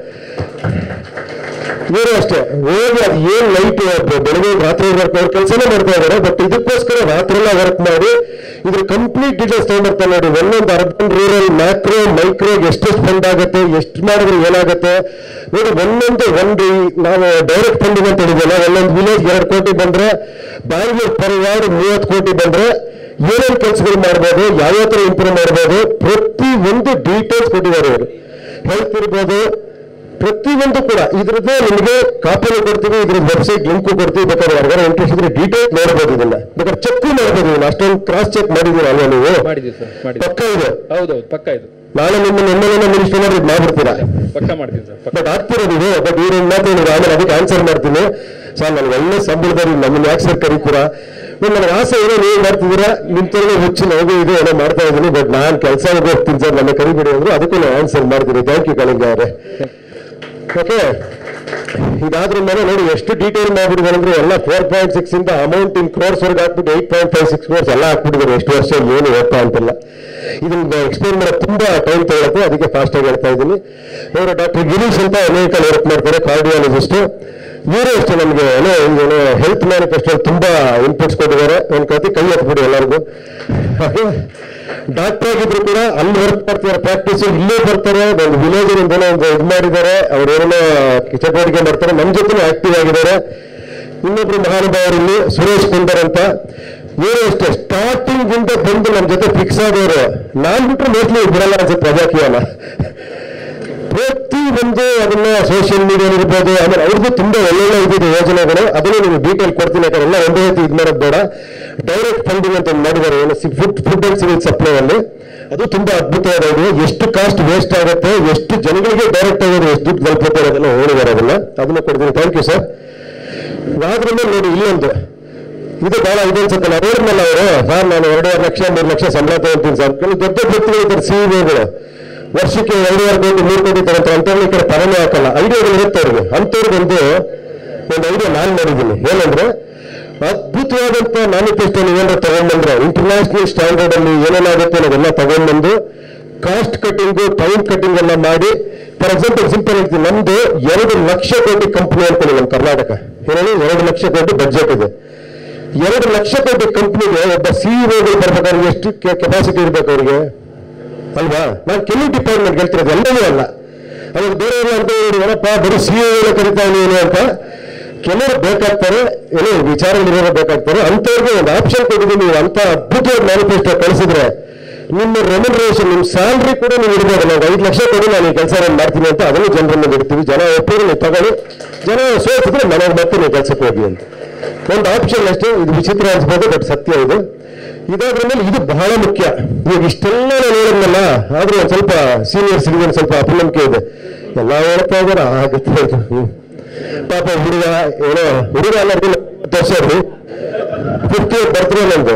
Speaker 1: ಇವರು ಅಷ್ಟೇ ಹೋಗಿ ಅದು ಏನ್ ಲೈಟ್ ಬೆಳಗ್ಗೆ ರಾತ್ರಿ ವರ್ಕ್ ಅವ್ರ ಕೆಲಸನೇ ಮಾಡ್ತಾ ಇದ್ದಾರೆ ಬಟ್ ಇದಕ್ಕೋಸ್ಕರ ರಾತ್ರಿ ಎಲ್ಲ ವರ್ಕ್ ಮಾಡಿ ಇದ್ರ ಕಂಪ್ಲೀಟ್ ಡೀಟೇಲ್ಸ್ ತಗೊಂಡ್ಬರ್ತಾರೆ ನೋಡಿ ಒಂದೊಂದು ಅರ್ಬನ್ ರೂರಲ್ ಮ್ಯಾಕ್ರೋ ಮೈಕ್ರೋ ಎಷ್ಟೆಷ್ಟು ಫಂಡ್ ಆಗುತ್ತೆ ಎಷ್ಟು ಮಾಡಿದ್ರೆ ಏನಾಗುತ್ತೆ ನೋಡಿ ಒಂದೊಂದು ಒಂದು ಈ ನಾವು ಡೈರೆಕ್ಟ್ ಫಂಡಿಂಗ್ ಅಂತ ಹೇಳಿದ್ವಲ್ಲ ಒಂದೊಂದು ವಿಲೇಜ್ ಎರಡು ಕೋಟಿ ಬಂದ್ರೆ ಬ್ಯಾಂಗ್ಳೂರ್ ಪರ್ ವಾರ್ಡ್ ಮೂವತ್ತು ಕೋಟಿ ಬಂದ್ರೆ ಏನೇನು ಕೆಲಸಗಳು ಮಾಡ್ಬೋದು ಯಾವ್ಯಾವ ಥರ ಇಂಪ್ರೂವ್ ಮಾಡ್ಬೋದು ಪ್ರತಿ ಒಂದು ಡೀಟೇಲ್ಸ್ ಕೊಟ್ಟಿದ್ದಾರೆ ಇವರು ಹೆಲ್ತ್ ಇರ್ಬೋದು ಪ್ರತಿಯೊಂದು ಕೂಡ ಇದ್ರದ್ದು ನಿಮಗೆ ಕಾಪಿನೂ ಕೊಡ್ತೀವಿ ಇದ್ರ ವೆಬ್ಸೈಟ್ ಲಿಂಕು ಕೊಡ್ತೀವಿ ಬೇಕಾದ್ರೆ ಯಾರಿಗಾರ ಇಂಟ್ರೆಸ್ಟ್ ಇದ್ರೆ ಡೀಟೇಲ್ ನೋಡ್ಬೋದು ಇದನ್ನ ಬೇಕಾದ್ರೆ ಚೆಕ್ ಮಾಡ್ಬೋದು ಇದನ್ನ ಅಷ್ಟೊಂದು ಕ್ರಾಸ್ ಚೆಕ್ ಮಾಡಿದ್ದೀರ ಅಲ್ವಾ ನೀವು
Speaker 2: ಮಾಡಿದ್ದೀವಿ ಸರ್ ಮಾಡಿದ್ದೀವಿ
Speaker 1: ಪಕ್ಕ ಇದೆ
Speaker 2: ಹೌದೌದು ಪಕ್ಕ ಇದು
Speaker 1: ನಾಳೆ ನಿಮ್ಮ ಎಮ್ ಎಲ್ ಎ ಮಿನಿಸ್ಟರ್ ಮಾಡಿ ಮಾಡ್ಬಿಡ್ತೀರಾ
Speaker 2: ಪಕ್ಕ ಮಾಡ್ತೀನಿ ಸರ್ ಪಕ್ಕ
Speaker 1: ಬಟ್ ಆಗ್ತೀರಾ ನೀವು ಬಟ್ ಇವ್ರ ಮಾತು ಹೇಳಿದ್ರು ಆಮೇಲೆ ಅದಕ್ಕೆ ಆನ್ಸರ್ ಮಾಡ್ತೀನಿ ಸರ್ ನನಗೆ ಒಳ್ಳೆ ಸಂಬಳದಲ್ಲಿ ನಮ್ಮನ್ನ ಯಾಕೆ ಸರ್ ಕರೀತೀರಾ ಬಟ್ ನನಗೆ ಆಸೆ ಏನೋ ನೀವು ಮಾಡ್ತಿದ್ದೀರಾ ನಿಮ್ ತರ ಹುಚ್ಚು ನನಗೂ ಇದು ಏನೋ ಮಾಡ್ತಾ ಇದ್ದೀನಿ ಬಟ್ ನಾನು ಕೆಲಸ ಹೋಗ್ತೀನಿ ಸರ್ ನನ್ನ ಕರಿಬಿಡಿ ಅಂದ್ರು ಅದಕ್ಕೂ ನಾನು ಆನ್ಸರ್ ಮಾಡ್ತೀನಿ ಥ್ಯಾಂಕ್ ಯು ಕಳಿಂಗ ಅವರೇ ಓಕೆ ಇದಾದ್ರ ಮೇಲೆ ನೋಡಿ ಎಷ್ಟು ಡೀಟೇಲ್ ಮಾಡ್ಬಿಟ್ಟಿದ್ದಾರೆ ಅಂದ್ರೆ ಎಲ್ಲ ಫೋರ್ ಪಾಯಿಂಟ್ ಸಿಕ್ಸ್ ಇಂದ ಅಮೌಂಟ್ ಇನ್ ಕ್ರೋರ್ಸ್ ವರ್ಗೆ ಹಾಕ್ಬಿಟ್ಟು eight point five six crores ಎಲ್ಲ ಹಾಕ್ಬಿಟ್ಟಿದ್ದಾರೆ ಎಷ್ಟು ವರ್ಷ ಏನು ಓದ್ತಾ ಅಂತಿಲ್ಲ ಇದನ್ನ ಎಕ್ಸ್ಪ್ಲೇನ್ ಮಾಡೋದು ತುಂಬಾ ಟೈಮ್ ತಗೊಳುತ್ತೆ ಅದಕ್ಕೆ ಫಾಸ್ಟ್ ಆಗಿ ಹೇಳ್ತಾ ಇದ್ದೀನಿ ಇವರು ಡಾಕ್ಟರ್ ಗಿರೀಶ್ ಅಂತ ಅಮೆರಿಕಲ್ ವರ್ಕ್ ಮಾಡ್ತಾರೆ ಕಾರ್ಡಿಯಾಲಜಿಸ್ಟ್ ಇವರು ಅಷ್ಟೇ ನಮಗೆ ಏನೋ ಏನೋ ಹೆಲ್ತ್ ಮ್ಯಾನಿಫೆಸ್ಟೋ ತುಂಬಾ ಇನ್ಪುಟ್ಸ್ ಕೊಟ್ಟಿದ್ದಾರೆ ಒಂದು ಕತೆ ಕೈ ಹಾಕ್ಬಿಡಿ ಎಲ್ಲರಿಗೂ ಡಾಕ್ಟರ್ ಆಗಿದ್ರು ಕೂಡ ಅಲ್ಲಿ ವರ್ಕ್ ಮಾಡ್ತಿದ್ದಾರೆ ಪ್ರಾಕ್ಟೀಸ್ ಇಲ್ಲೇ ಬರ್ತಾರೆ ಒಂದು ವಿಲೇಜ್ ಏನೋ ಒಂದು ಇದು ಮಾಡಿದ್ದಾರೆ ಅವ್ರು ಏನೋ ಚಟುವಟಿಕೆ ಮಾಡ್ತಾರೆ ನಮ್ಮ ಜೊತೆ ಆಕ್ಟಿವ್ ಆಗಿದ್ದಾರೆ ಇನ್ನೊಬ್ರು ಮಹಾನುಭಾವರು ಇಲ್ಲಿ ಸುರೇಶ್ ಕುಂದರ್ ಅಂತ ಇವರು ಅಷ್ಟೇ ಸ್ಟಾರ್ಟಿಂಗ್ ಇಂದ ಬಂದು ನಮ್ಮ ಜೊತೆ ಫಿಕ್ಸ್ ಆದವರು ನಾನ್ ಬಿಟ್ರೆ ಮೋಸ್ಟ್ಲಿ ಬಿಡಲ್ಲ ಅನ್ಸುತ್ತೆ ಪ್ರಜಾಕೀಯನ ಪ್ರತಿ ಪ್ರತಿ ಒಂದು ಅದನ್ನ ಸೋಷಿಯಲ್ ಮೀಡಿಯಾ ಇರ್ಬೋದು ಆಮೇಲೆ ಅವ್ರದ್ದು ತುಂಬಾ ಒಳ್ಳೊಳ್ಳೆ ಇದಿದೆ ಯೋಜನೆಗಳು ಅದನ್ನು ನಿಮ್ಗೆ ಡೀಟೇಲ್ ಕೊಡ್ತೀನಿ ಯಾಕಂದ್ರೆ ಎಲ್ಲ ಒಂದೇ ರೀತಿ ಇದು ಮಾಡೋದು ಬೇಡ ಡೈರೆಕ್ಟ್ ಫಂಡಿಂಗ್ ಅಂತ ಒಂದು ಮಾಡಿದ್ದಾರೆ ಏನು food food and civil supply ಅಲ್ಲಿ ಅದು ತುಂಬಾ ಅದ್ಭುತವಾದ ಇದು ಎಷ್ಟು ಕಾಸ್ಟ್ ವೇಸ್ಟ್ ಆಗುತ್ತೆ ಎಷ್ಟು ಜನಗಳಿಗೆ ಡೈರೆಕ್ಟ್ ಆಗೋದು ಎಷ್ಟು ದುಡ್ಡು ತಲುಪುತ್ತೆ ಅದನ್ನ ಹೇಳಿದ್ದಾರೆ ಅದನ್ನ ಅದನ್ನ ಕೊಡ್ತೀನಿ ಥ್ಯಾಂಕ್ ಯು ಸರ್ ಆದ್ರಿಂದ ನೋಡಿ ಇಲ್ಲೊಂದು ಇದು ಬಹಳ ಇದು ಅನ್ಸುತ್ತೆ ನಾವು ಹೇಳಿದ್ನಲ್ಲ ಅವರು ಸರ್ ನಾನು ಎರಡೂವರೆ ಲಕ್ಷ ಮೂರು ಲಕ್ಷ ಸಂಬಳ ತಗೊಂತೀನಿ ಸರ್ ಕೆಲವು ದೊಡ್ಡ ವ್ಯಕ್ತಿಗಳು ಇದ್ದಾರೆ ಸಿಇಒಗಳು ವರ್ಷಕ್ಕೆ ಎರಡೂವರೆ ಕೋಟಿ ಮೂರು ಕೋಟಿ ತಗೊಂತಾರೆ ಅಂತವ್ರು ಈ ಕಡೆ ತರನೇ ಹಾಕಲ್ಲ ಐಡಿಯಾಗಳು ಇರುತ್ತೆ ಅವ್ರಿಗೆ ಅಂಥವ್ರಿಗೆ ಒಂದು ಒಂದು ಐಡಿಯಾ ನಾನು ಮಾಡಿದ್ದೀನಿ ಏನಂದ್ರೆ ಅದ್ಭುತವಾದಂತ ಮ್ಯಾನಿಫೆಸ್ಟೋ ನೀವೇನಾದ್ರು ತಗೊಂಡ್ಬಂದ್ರೆ ಇಂಟರ್ನ್ಯಾಷನಲ್ ಸ್ಟ್ಯಾಂಡರ್ಡ್ ಅಲ್ಲಿ ಏನೇನಾಗುತ್ತೆ ಅನ್ನೋದೆಲ್ಲ ತಗೊಂಡ್ಬಂದು ಕಾಸ್ಟ್ ಕಟಿಂಗು ಟೈಮ್ ಕಟಿಂಗ್ ಎಲ್ಲ ಮಾಡಿ ಫಾರ್ ಎಕ್ಸಾಂಪಲ್ ಸಿಂಪಲ್ ಹೇಳ್ತೀನಿ ನಮ್ದು ಎರಡು ಲಕ್ಷ ಕೋಟಿ ಕಂಪನಿ ಅನ್ಕೊಳ್ಳಿ ನಮ್ಮ ಕರ್ನಾಟಕ ಹೇಳಿ ಎರಡು ಲಕ್ಷ ಕೋಟಿ ಬಡ್ಜೆಟ್ ಇದೆ ಎರಡು ಲಕ್ಷ ಕೋಟಿ ಕಂಪ್ನಿಗೆ ಒಬ್ಬ ಸಿಇಒಗಳು ಬರ್ಬೇಕಾದ್ರೆ ಎಷ್ಟು ಕೆಪಾಸಿಟಿ ಇರ್ಬೇಕು ಅವರಿಗೆ ಅಲ್ವಾ ನಾನು ಕೆಲವು ಡಿಪಾರ್ಟ್ಮೆಂಟ್ ಹೇಳ್ತಿರೋದು ಎಲ್ಲವೂ ಅಲ್ಲ ಅವಾಗ ಬೇರೆ ಏನು ಅಂತ ಹೇಳಿ ಏನಪ್ಪ ಬರೀ ಸಿಇಒಗಳು ಕರಿತಾ ಏನು ಅಂತ ಕೆಲವರು ಬೇಕಾಗ್ತಾರೆ ಏನೋ ವಿಚಾರಗಳಿರೋರು ಬೇಕಾಗ್ತಾರೆ ಅಂಥವ್ರಿಗೆ ಒಂದು ಆಪ್ಷನ್ ಕೊಟ್ಟಿದ್ದೀನಿ ನೀವು ಅಂತ ಅದ್ಭುತವಾದ ಮ್ಯಾನಿಫೆಸ್ಟೋ ಕಳಿಸಿದ್ರೆ ನಿಮ್ಮ ರೆಮ್ಯುನರೇಷನ್ ನಿಮ್ಮ ಸ್ಯಾಲ್ರಿ ಕೂಡ ನೀವು ಇರ್ಬೋದು ನಾವು ಐದು ಲಕ್ಷ ಕೊಡಿ ನಾನು ಈ ಕೆಲಸ ಮಾಡ್ತೀನಿ ಅಂತ ಅದನ್ನು ಜನರ ಮೇಲೆ ಇಡ್ತೀವಿ ಜನ ಒಪ್ಪಿದ್ರೆ ನೀವು ತಗೊಳ್ಳಿ ಜನ ಸೋತಿದ್ರೆ ಮನೆಗೆ ಮತ್ತೆ ನೀವು ಕೆಲಸಕ್ಕೆ ಹೋಗಿ ಅಂತ ಒಂದು ಆಪ್ಷನ್ ಅಷ್ಟೇ ಇದು ವಿಚಿತ್ರ ಅನ್ಸ್ಬೋದು ಬಟ್ ಸತ್ಯ ಇದು ಇದಾದ್ರ ಮೇಲೆ ಇದು ಬಹಳ ಮುಖ್ಯ ಈಗ ಇಷ್ಟೆಲ್ಲ ನಾನು ಹೇಳಿದ್ನಲ್ಲ ಆದ್ರೂ ಒಂದು ಸ್ವಲ್ಪ ಸೀನಿಯರ್ ಸಿಟಿಜನ್ ಸ್ವಲ್ಪ ಅಪನಂಬಿಕೆ ಇದೆ ಎಲ್ಲ ಹೇಳ್ತಾ ಇದಾರೆ ಆಗುತ್ತೆ ಇದು. ಹ್ಮ್. ಪಾಪ ಹುಡುಗ ಏನೋ ಹುಡುಗ ಎಲ್ಲರಿಗೂ ವರ್ಷ ಫಿಫ್ಟಿ ಬರ್ತ್ಡೇ ನಂದು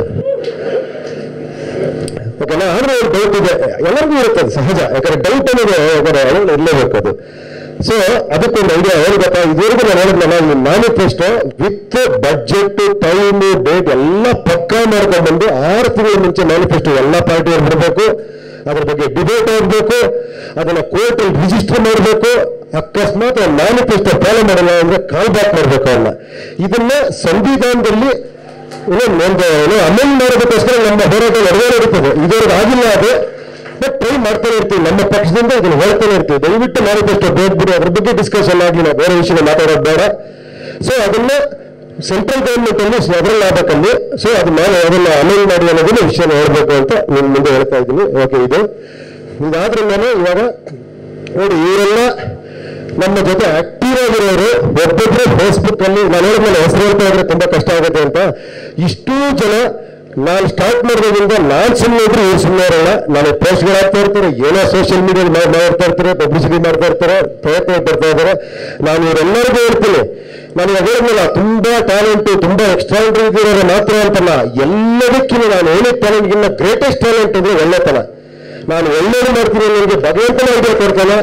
Speaker 1: ಓಕೆನಾ ಆದ್ರೆ ಒಂದು ಡೌಟ್ ಇದೆ ಎಲ್ಲರಿಗೂ ಇರುತ್ತೆ ಅದು ಸಹಜ ಯಾಕಂದ್ರೆ ಡೌಟ್ ಅನ್ನೋದು ಯಾಕಂದ್ರೆ ಅವಾಗ ಇರಲೇಬೇಕು ಅದು ಸೊ ಅದಕ್ಕೊಂದು ಐಡಿಯಾ ಹೇಳ್ಬೇಕಾ ಇದುವರೆಗೂ ನಾನು ಹೇಳಿದ್ನಲ್ಲ ಈ manifesto with budget time date ಎಲ್ಲ ಪಕ್ಕಾ ಮಾಡ್ಕೊಂಡು ಬಂದು ಆರು ತಿಂಗಳ ಮುಂಚೆ ಮ್ಯಾನಿಫೆಸ್ಟೋ ಎಲ್ಲ ಪಾರ್ಟಿಯವ್ರು ಬಿಡಬೇಕು ಅದ್ರ ಬಗ್ಗೆ ಡಿಬೇಟ್ ಆಗಬೇಕು ಅದನ್ನ ಕೋರ್ಟ್ ಅಲ್ಲಿ ರಿಜಿಸ್ಟರ್ ಮಾಡಬೇಕು ಅಕಸ್ಮಾತ್ ಮ್ಯಾನಿಫೆಸ್ಟೋ ಫಾಲೋ ಮಾಡಲ್ಲ ಅಂದ್ರೆ ಕಾಲ್ ಬ್ಯಾಕ್ ಮಾಡಬೇಕು ಅವನ್ನ ಇದನ್ನ ಸಂವಿಧಾನದಲ್ಲಿ ಏನೋ ಒಂದು ಏನೋ ಅಮೆಂಡ್ ಮಾಡೋದಕ್ಕೋಸ್ಕರ ನಮ್ಮ ಹೋರಾಟ ನಡೆದಿರುತ್ತದೆ ಇದುವರೆಗೆ ಆಗಿಲ್ಲ ಅದು ಬಟ್ ಟ್ರೈ ಮಾಡ್ತಾನೆ ಇರ್ತೀವಿ ನಮ್ಮ ಪಕ್ಷದಿಂದ ಇದನ್ನು ಹೇಳ್ತಾನೆ ಇರ್ತೀವಿ ದಯವಿಟ್ಟು ಮ್ಯಾನಿಫೆಸ್ಟೋ ಬೇಡ್ಬಿಡಿ ಅದ್ರ ಬಗ್ಗೆ ಡಿಸ್ಕಷನ್ ಆಗಲಿ ನಾವು ಬೇರೆ ವಿಷಯ ಮಾತಾಡೋದು ಬೇಡ ಸೊ ಅದನ್ನ ಸೆಂಟ್ರಲ್ ಗೌರ್ಮೆಂಟ್ ಅಲ್ಲಿ ಅದರಲ್ಲಿ ಆಗ್ಬೇಕಲ್ಲಿ ಸೊ ಅದು ನಾನು ಅದನ್ನ ಅಮೆಂಡ್ ಮಾಡಿ ಅನ್ನೋದನ್ನ ವಿಷಯನ ಹೇಳ್ಬೇಕು ಅಂತ ನಿಮ್ ಮುಂದೆ ಹೇಳ್ತಾ ಇದ್ದೀನಿ ಓಕೆ ಇದು ಇದಾದ್ರಿಂದ ಇವಾಗ ನೋಡಿ ಇವರೆಲ್ಲ ನಮ್ಮ ಜೊತೆ ಆಕ್ಟಿವ್ ಆಗಿರೋರು ಒಬ್ಬೊಬ್ರು ಫೇಸ್ಬುಕ್ ಅಲ್ಲಿ ನಾನು ಹೇಳಿದ್ಮೇಲೆ ಹೆಸರು ಹೇಳ್ತಾ ಇದ್ರೆ ತುಂಬಾ ಕಷ್ಟ ಆಗುತ್ತೆ ಅಂತ ಇಷ್ಟೂ ಜನ ನಾನು ಸ್ಟಾರ್ಟ್ ಮಾಡಿದ್ರಿಂದ ನಾನು ಸುಮ್ಮನೆ ಇದ್ರೆ ಇವ್ರು ಸುಮ್ಮನೆ ಇರಲ್ಲ ನಾನು ಪೋಸ್ಟ್ಗಳು ಹಾಕ್ತಾ ಇರ್ತಾರೆ ಏನೋ ಸೋಷಿಯಲ್ ಮೀಡಿಯಾ ಮಾಡ್ತಾ ಇರ್ತಾರೆ ಪಬ್ಲಿಸಿಟಿ ಮಾಡ್ತಾ ಇರ್ತಾರೆ ಪ್ರಯತ್ನ ಪಡ್ತಾ ಇದ್ದಾರೆ ನಾನು ಇವರೆಲ್ಲರಿಗೂ ಹೇಳ್ತೀನಿ ನಾನು ಇವಾಗ ಹೇಳಿದ್ನಲ್ಲ ತುಂಬಾ ಟ್ಯಾಲೆಂಟ್ ತುಂಬಾ ಎಕ್ಸ್ಟ್ರಾಂಡ್ರಿ ಇರೋರು ಮಾತ್ರ ಅಂತಲ್ಲ ಎಲ್ಲದಕ್ಕಿಂತ ನಾನು ಏನೇ ಟ್ಯಾಲೆಂಟ್ಗಿನ್ನ ಗ್ರೇಟೆಸ್ಟ್ ಟ್ಯಾಲೆಂಟ್ ಅಂದ್ರೆ ಒಳ್ಳೆತನ ನಾನು ಒಳ್ಳೇದು ಮಾಡ್ತೀನಿ ನನಗೆ ಭಗವಂತನ ಐಡಿಯಾ ಕೊಡ್ತಾನೆ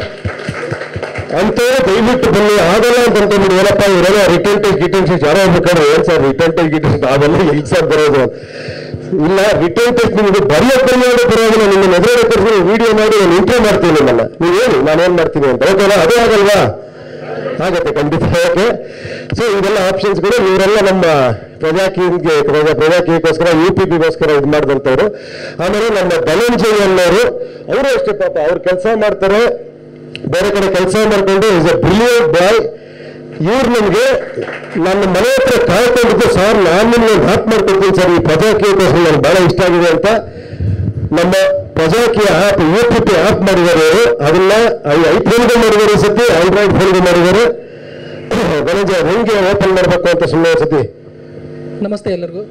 Speaker 1: ಅಂತೇಳಿ ದಯವಿಟ್ಟು ಬನ್ನಿ ಆಗಲ್ಲ ಅಂತ ಅನ್ಕೊಂಡ್ಬಿಡಿ ಏನಪ್ಪ ಇವರೆಲ್ಲ ರಿಟರ್ನ್ ಟೇಕ್ ಗಿಟನ್ ಟೆಸ್ಟ್ ಯಾರೋ ಬೇಕಾದ್ರೆ ಏನ್ ಸರ್ ರಿಟರ್ನ್ ಟೇಕ್ ಗಿಟನ್ ನಾವೆಲ್ಲ ಎಲ್ಲಿ ಸರ್ ಬರೋದು ಇಲ್ಲ ರಿಟರ್ನ್ ಟೆಸ್ಟ್ ನಿಮಗೆ ಬರೆಯೋಕೆ ಬರೆಯೋದು ಪರವಾಗಿಲ್ಲ ನಿಮ್ಮ ಎದುರುಗಡೆ ಕರೆಸಿ ವಿಡಿಯೋ ಮಾಡಿ ನಾನು ಇಂಟರ್ವ್ಯೂ ಮಾಡ್ತೀನಿ ನಿಮ್ಮನ್ನ ನೀವು ಹೇಳಿ ನಾನು ಏನ್ ಮಾಡ್ತೀನಿ ಅಂತ ಓಕೆನಾ ಅದೇ ಆಗಲ್ವಾ ಆಗತ್ತೆ ಖಂಡಿತ ಓಕೆ ಸೊ ಇದೆಲ್ಲ ಆಪ್ಷನ್ಸ್ಗಳು ಇವರೆಲ್ಲ ನಮ್ಮ ಪ್ರಜಾಕೀಯಕ್ಕೆ ಪ್ರಜಾ ಪ್ರಜಾಕೀಯಕ್ಕೋಸ್ಕರ ಯು ಪಿ ಪಿಗೋಸ್ಕರ ಇದು ಮಾಡಿದಂಥವ್ರು ಆಮೇಲೆ ನಮ್ಮ ಧನಂಜಯ್ ಅನ್ನೋರು ಅವರು ಅಷ್ಟೇ ಪಾಪ ಅವ್ರು ಕೆಲಸ ಮಾಡ್ತಾರೆ ಬೇರೆ ಕಡೆ ಕೆಲಸ ಮಾಡ್ಕೊಂಡು ಇಸ್ ಎ ಬ್ರಿಲಿಯಂಟ್ ಬಾಯ್ ಇವ್ರು ನಮಗೆ ನನ್ನ ಮನೆ ಹತ್ರ ಕಾಯ್ಕೊಂಡಿದ್ದು ಸರ್ ನಾನು ನಿಮ್ಗೆ ಹಾಕ್ ಮಾಡ್ಕೊಡ್ತೀನಿ ಸರ್ ಈ ಪ್ರಜಾಕೀಯಕ್ಕೋಸ್ಕರ ನನಗೆ ಬಹಳ ಇಷ್ಟ ಆಗಿದೆ ಅಂತ ನಮ್ಮ Prajakeeya app U P P app ಮಾಡಿದ್ದಾರೆ ಅವರು ಅದನ್ನ ಐಫೋನ್ಗೂ ಮಾಡಿದ್ದಾರೆ ಈ ಸತಿ ಆಂಡ್ರಾಯ್ಡ್ ಫೋನ್ಗೂ ಮಾಡಿದ್ದಾರೆ ಗಣೇಶ ಹೆಂಗೆ ಓಪನ್ ಮಾಡಬೇಕು ಅಂತ ಸುಮ್ಮನೆ ಸತಿ
Speaker 3: ನಮಸ್ತೆ ಎಲ್ಲರಿಗೂ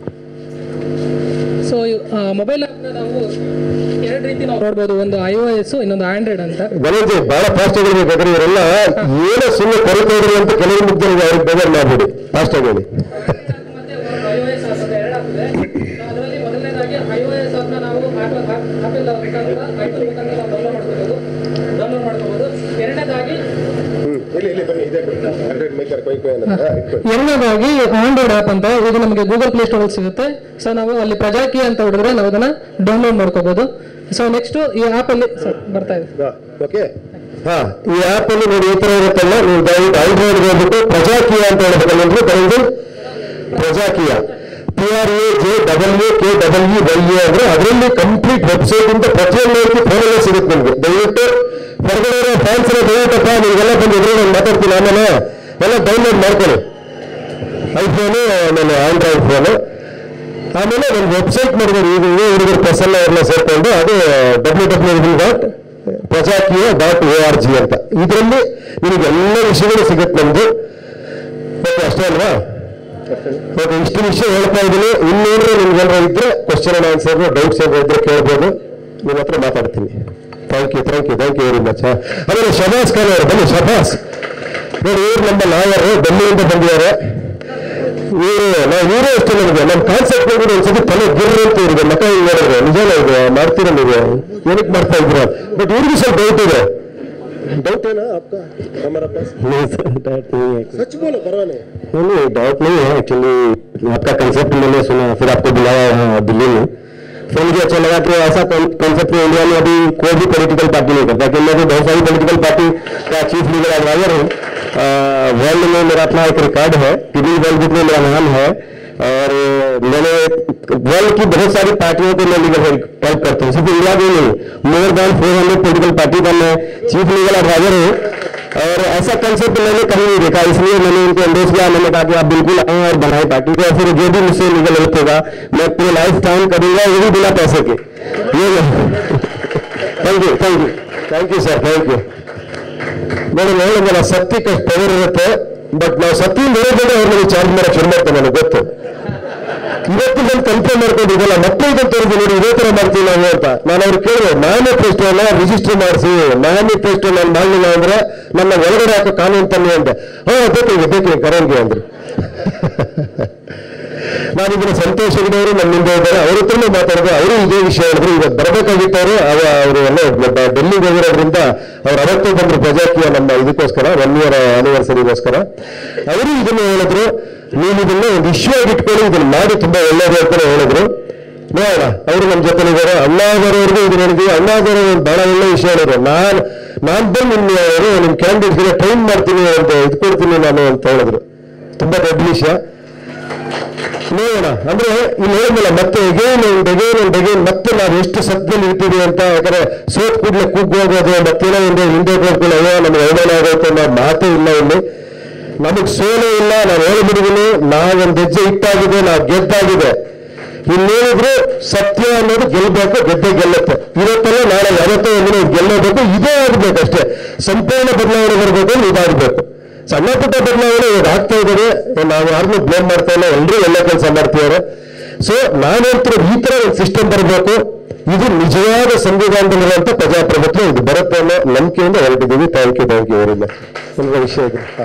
Speaker 3: ಸೊ ಮೊಬೈಲ್ ಆ್ಯಪ್ನ ನಾವು ಎರಡು ರೀತಿ ನಾವು ನೋಡ್ಬೋದು ಒಂದು ಐ ಒ ಎಸ್ ಇನ್ನೊಂದು ಆಂಡ್ರಾಯ್ಡ್ ಅಂತ
Speaker 1: ಗಣೇಶ ಬಹಳ ಫಾಸ್ಟ್ ಆಗಿರ್ಬೇಕಾದ್ರೆ ಇವರೆಲ್ಲ ಏನೋ ಸುಮ್ಮನೆ ಕೊರತೆ ಇದ್ರು ಅಂತ ಕೆಲವರು ಮುಗ್ದರಿಗೆ ಅವ್ರಿಗೆ ಬೆದರ್ ಮಾಡ್ಬಿಡಿ ಫಾಸ್ಟ್ ಆಗಿ ಹೇಳಿ
Speaker 3: ಮತ್ತೆ ಐ ಒ ಎಸ್ ಆಪ್ ಅಂತ ಎರಡು ಆಗ್ತದೆ ಅದರಲ್ಲಿ ಮೊದಲನೇದಾಗಿ ಐ ಒ ಎಸ್ ಆಪ್ನ ನಾವು ಆಪಲ್ ಆಪಲ್ ಮುಖಾಂತರ ಐಫೋನ್ ಮುಖಾಂತರ ನಾವು ಡೌನ್ಲೋಡ್ ಮಾಡ್ಕೋಬೋದು ಡೌನ್ಲೋಡ್ ಮಾಡ್ಕೋಬೋದು ಎರಡನೇದಾಗಿ ಎರಡನೇದಾಗಿ ಆಂಡ್ರಾಯ್ಡ್ ಆ್ಯಪ್ ಅಂತ ಇದು ನಮಗೆ ಗೂಗಲ್ ಪ್ಲೇ ಸ್ಟೋರ್ ಸಿಗುತ್ತೆ ಸೊ ನಾವು ಅಲ್ಲಿ ಪ್ರಜಾಕೀಯ ಅಂತ ಹೊಡೆದ್ರೆ ನಾವು ಅದನ್ನ ಡೌನ್ಲೋಡ್ ಮಾಡ್ಕೋಬಹುದು ಸೊ ನೆಕ್ಸ್ಟ್ ಈ ಆ್ಯಪ್ ಅಲ್ಲಿ ಸರ್ ಬರ್ತಾ ಇದೆ
Speaker 1: ಓಕೆ ಹಾ ಈ ಆಪ್ ಅಲ್ಲಿ ನೋಡಿ ಈ ತರ ಇರುತ್ತಲ್ಲ ನೀವು ದಯವಿಟ್ಟು ಆಂಡ್ರಾಯ್ಡ್ ಹೋಗ್ಬಿಟ್ಟು ಪ್ರಜಾಕೀಯ ಅಂತ ಹೇಳ್ಬೇಕಂದ್ರೆ ದಯವಿಟ್ಟು Prajakeeya P R A J W K W Y A ಅಂದ್ರೆ ಅದರಲ್ಲಿ ಕಂಪ್ಲೀಟ್ ವೆಬ್ಸೈಟ್ ಇಂದ ಪ್ರತಿಯೊಂದು ಮಾಹಿತಿ ಫೋನಲ್ಲೇ ಸಿಗುತ್ತೆ ನಿಮಗೆ ದಯವಿಟ್ಟು ಹೊರಗಡೆ ಇರೋ ಫ್ಯಾನ್ಸ್ ದಯವಿಟ್ಟಪ್ಪ ನಿಮಗೆಲ್ಲ ಬಂದು ಎದುರು ನಾನು ಮಾತಾಡ್ತೀನಿ ಆಮೇಲೆ ಎಲ್ಲ ಡೌನ್ಲೋಡ್ ಮಾಡ್ಕೊಳ್ಳಿ ಐಫೋನು ಆಮೇಲೆ ಆಂಡ್ರಾಯ್ಡ್ ಫೋನು ಆಮೇಲೆ ಒಂದು ವೆಬ್ಸೈಟ್ ಮಾಡಿದ್ದಾರೆ ಈಗ ಇದೇ ಹುಡುಗರು ಪ್ರಸನ್ನ ಅವ್ರನ್ನ ಸೇರ್ಕೊಂಡು ಅದು W W W dot Prajakeeya dot O R G ಅಂತ ಇದರಲ್ಲಿ ನಿಮಗೆ ಎಲ್ಲ ವಿಷಯಗಳು ಸಿಗುತ್ತೆ ನಮ್ದು ಓಕೆ ಅಷ್ಟೇ ಅಲ್ವಾ ಓಕೆ ಇಷ್ಟು ವಿಷಯ ಹೇಳ್ತಾ ಇದ್ದೀನಿ ಇನ್ನೇನು ನಿಮ್ಗೆಲ್ಲ ಇದ್ರೆ ಕ್ವಶನ್ ಅಂಡ್ ಆನ್ಸರ್ ಡೌಟ್ಸ್ ಏನಾದ್ರು ಇದ್ರೆ ಕೇಳ್ಬೋದು ನಿಮ್ಮ ಹತ್ರ ಮಾತಾಡ್ತೀನಿ thank you thank you thank you very much ಆಮೇಲೆ ಶಬಾಸ್ ಖಾನ್ ಅವರು ಬನ್ನಿ ಶಬಾಸ್ ನೋಡಿ ಇವ್ರು ನಮ್ಮ ಲಾಯರ್ ಡೆಲ್ಲಿಯಿಂದ ಬಂದಿದ್ದಾರೆ ಇವರು ನಾವು ಇವರೇ ಅಷ್ಟೇ ನನಗೆ ನಮ್ಮ ಕಾನ್ಸೆಪ್ಟ್ ನೋಡಿ ಒಂದ್ಸತಿ ತಲೆ ಗಿರ್ರಿ ಅಂತ ಇವ್ರಿಗೆ ಮಕ ಹಿಂಗ್ ನೋಡಿದ್ರೆ ನಿಜಾನ ಇದು ಮಾಡ್ತೀರ ನೀವು ಏನಕ್ಕೆ ಮಾಡ್ತಾ ಇದ್ದೀರಾ ಬಟ್ ಇವ್ರಿಗೂ ಸ್ವಲ್ಪ ಡೌಟ್ ಇದೆ ಡೌಟ್ ಏನಾ आपका हमारा पास नहीं सर डाउट नहीं है सच बोलो परवाह नहीं नहीं डाउट नहीं है एक्चुअली आपका कंसेप्ट मैंने सुना फिर आपको बुलाया यहाँ दिल्ली में फिर मुझे अच्छा लगा कि ऐसा कंसेप्ट इंडिया में अभी कोई भी पॉलिटिकल पार्टी नहीं करता कि मैं भी बहुत सारी पॉलिटिकल पार्टी का चीफ लीडर एडवाइजर हूँ वर्ल्ड में मेरा अपना एक रिकॉर्ड है गिनीज वर्ल्ड बुक में मेरा नाम है और मैंने वर्ल्ड की बहुत सारी पार्टियों को मैं लीगल हेल्प करता हूँ सिर्फ इंडिया में नहीं more than four hundred political party का मैं चीफ लीगल एडवाइजर हूँ और ऐसा कंसेप्ट मैंने कहीं नहीं देखा इसलिए मैंने उनको एंडोस किया मैंने कहा कि आप बिल्कुल आए और बनाए पार्टी को और फिर जो भी मुझसे लीगल हेल्प होगा मैं पूरे लाइफ टाइम करूंगा वो भी बिना पैसे के ये thank you thank you thank you sir thank you madam ಹೇಳಿದ್ನಲ್ಲ ಸತ್ಯಕ್ಕೆ ಅಷ್ಟು ಪವರ್ ಇರುತ್ತೆ ಬಟ್ ನಾವು ಸತ್ಯದಿಂದ ಹೇಳ್ಬೇಡಿ ಅವ್ರು ನನಗೆ ಚಾರ್ಜ್ ಮಾಡಕ್ಕೆ ಶುರು ಮಾಡ್ತಾರೆ ನನಗೆ ಗೊತ್ತು ಇವತ್ತು ನಾನು ಕನ್ಫರ್ಮ್ ಮಾಡ್ಕೊಂಡಿದ್ದಲ್ಲ ಮತ್ತೆ ಇದನ್ನು ತೋರಿಸಿ ನೋಡಿ ಇದೇ ತರ ಮಾಡ್ತೀವಿ ನಾವು ಅಂತ ನಾನು ಅವ್ರು ಕೇಳಿದೆ ಮ್ಯಾನಿಫೆಸ್ಟೋ ಅನ್ನ ರಿಜಿಸ್ಟರ್ ಮಾಡಿಸಿ ಮ್ಯಾನಿಫೆಸ್ಟೋ ನಾನು ಮಾಡಲಿಲ್ಲ ಅಂದ್ರೆ ನನ್ನ ಒಳಗಡೆ ಹಾಕೋ ಕಾನೂನು ತನ್ನಿ ಅಂದೆ ಹಾ ಬೇಕಿಗೆ ಬೇಕಿಗೆ ಕರೆಂಗೆ ಅಂದ್ರು ನಾನು ಇದನ್ನ ಸಂತೋಷ ಅವರು ನಮ್ಮಿಂದ ಇದ್ದಾರೆ ಅವ್ರ ಹತ್ರನೂ ಮಾತಾಡಿದ್ರು ಅವರು ಇದೇ ವಿಷಯ ಹೇಳಿದ್ರು ಇವತ್ತು ಬರಬೇಕಾಗಿತ್ತವರು ಅವರು ಎಲ್ಲ ಡೆಲ್ಲಿಗೆ ಹೋಗಿರೋದ್ರಿಂದ ಅವ್ರು ಅವತ್ತೇ ಬಂದ್ರು ಪ್ರಜಾಕೀಯ ನಮ್ಮ ಇದಕ್ಕೋಸ್ಕರ ಒನ್ ಇಯರ್ ಆನಿವರ್ಸರಿಗೋಸ್ಕರ ಅವರು ಇದನ್ನ ಹೇಳಿದ್ರು ನೀವು ಇದನ್ನ ಒಂದು ಇಶ್ಯೂ ಆಗಿ ಇಟ್ಕೊಳ್ಳಿ ಇದನ್ನ ಮಾಡಿ ತುಂಬಾ ಒಳ್ಳೇದು ಅಂತ ಹೇಳಿದ್ರು ನೋಡೋಣ ಅವರು ನಮ್ಮ ಜೊತೆ ಇದ್ದಾರೆ ಅಣ್ಣಾದರವ್ರಿಗೂ ಇದು ಹೇಳಿದ್ವಿ ಅಣ್ಣಾದರ ಬಹಳ ಒಳ್ಳೆ ವಿಷಯ ಹೇಳಿದ್ರು ನಾನು ನಾನ್ ಬಂದು ನಿಮ್ಮ ಅವರು ನಿಮ್ಮ ಕ್ಯಾಂಡಿಡೇಟ್ಗೆ ಟ್ರೈನ್ ಮಾಡ್ತೀನಿ ಅಂತ ಇದು ಕೊಡ್ತೀನಿ ನಾನು ಅಂತ ಹೇಳಿದ್ರು ತುಂಬಾ ದೊಡ್ಡ ವಿಷಯ ನೋಡೋಣ ಅಂದ್ರೆ ಇಲ್ಲಿ ಹೇಳಿದ್ಮೇಲೆ ಮತ್ತೆ again and again and again ಮತ್ತೆ ನಾವು ಎಷ್ಟು ಸದ್ದಲ್ಲಿ ಇರ್ತೀವಿ ಅಂತ ಯಾಕಂದ್ರೆ ಸೋತ್ ಕೂಡಲೇ ಕುಗ್ಗು ಹೋಗೋದು ಮತ್ತೇನೋ ಒಂದು ಹಿಂದೆ ಹೋಗ್ಕೊಂಡು ಅಯ್ಯೋ ನಮ್ಗೆ ಅವಮಾನ ಆಗುತ್ತೆ ಅನ್ನೋ ಮಾತೇ ಇಲ್ಲ ಇಲ್ಲಿ ನಮಗ್ ಸೋಲೇ ಇಲ್ಲ ನಾನು ಹೇಳ್ಬಿಡಿದೀನಿ ನಾವೊಂದು ಹೆಜ್ಜೆ ಇಟ್ಟಾಗಿದೆ ನಾವು ಗೆದ್ದಾಗಿದೆ ಇನ್ನೇನಿದ್ರು ಸತ್ಯ ಅನ್ನೋದು ಗೆಲ್ಲಬೇಕು ಗೆದ್ದೆ ಗೆಲ್ಲುತ್ತೆ ಇವತ್ತಲ್ಲ ನಾಳೆ ಯಾವತ್ತೋ ಒಂದಿನ ಇದು ಗೆಲ್ಲಬೇಕು ಇದೇ ಆಗ್ಬೇಕು ಅಷ್ಟೇ ಸಂಪೂರ್ಣ ಬದಲಾವಣೆ ಬರಬೇಕು ಇದಾಗಬೇಕು ಸಣ್ಣ ಪುಟ್ಟ ಬದಲಾವಣೆ ಇವಾಗ ಆಗ್ತಾ ಇದ್ದಾರೆ ನಾವು ಯಾರನ್ನೂ ಬ್ಲೇಮ್ ಮಾಡ್ತಾ ಇಲ್ಲ ಎಲ್ಲರೂ ಒಳ್ಳೆ ಕೆಲಸ ಮಾಡ್ತಿದ್ದಾರೆ ಸೊ ನಾನು ಹೇಳ್ತಿರೋ ಈ ತರ ಒಂದು ಸಿಸ್ಟಮ್ ಬರಬೇಕು ಇದು ನಿಜವಾದ ಸಂವಿಧಾನದಲ್ಲಿರುವಂತ ಪ್ರಜಾಪ್ರಭುತ್ವ ಇದು ಬರುತ್ತೆ ಅನ್ನೋ ನಂಬಿಕೆಯಿಂದ ಹೊರಟಿದ್ದೀವಿ thank you thank you very much ಒಂದು ವಿಷಯ ಇದೆ ಹಾ.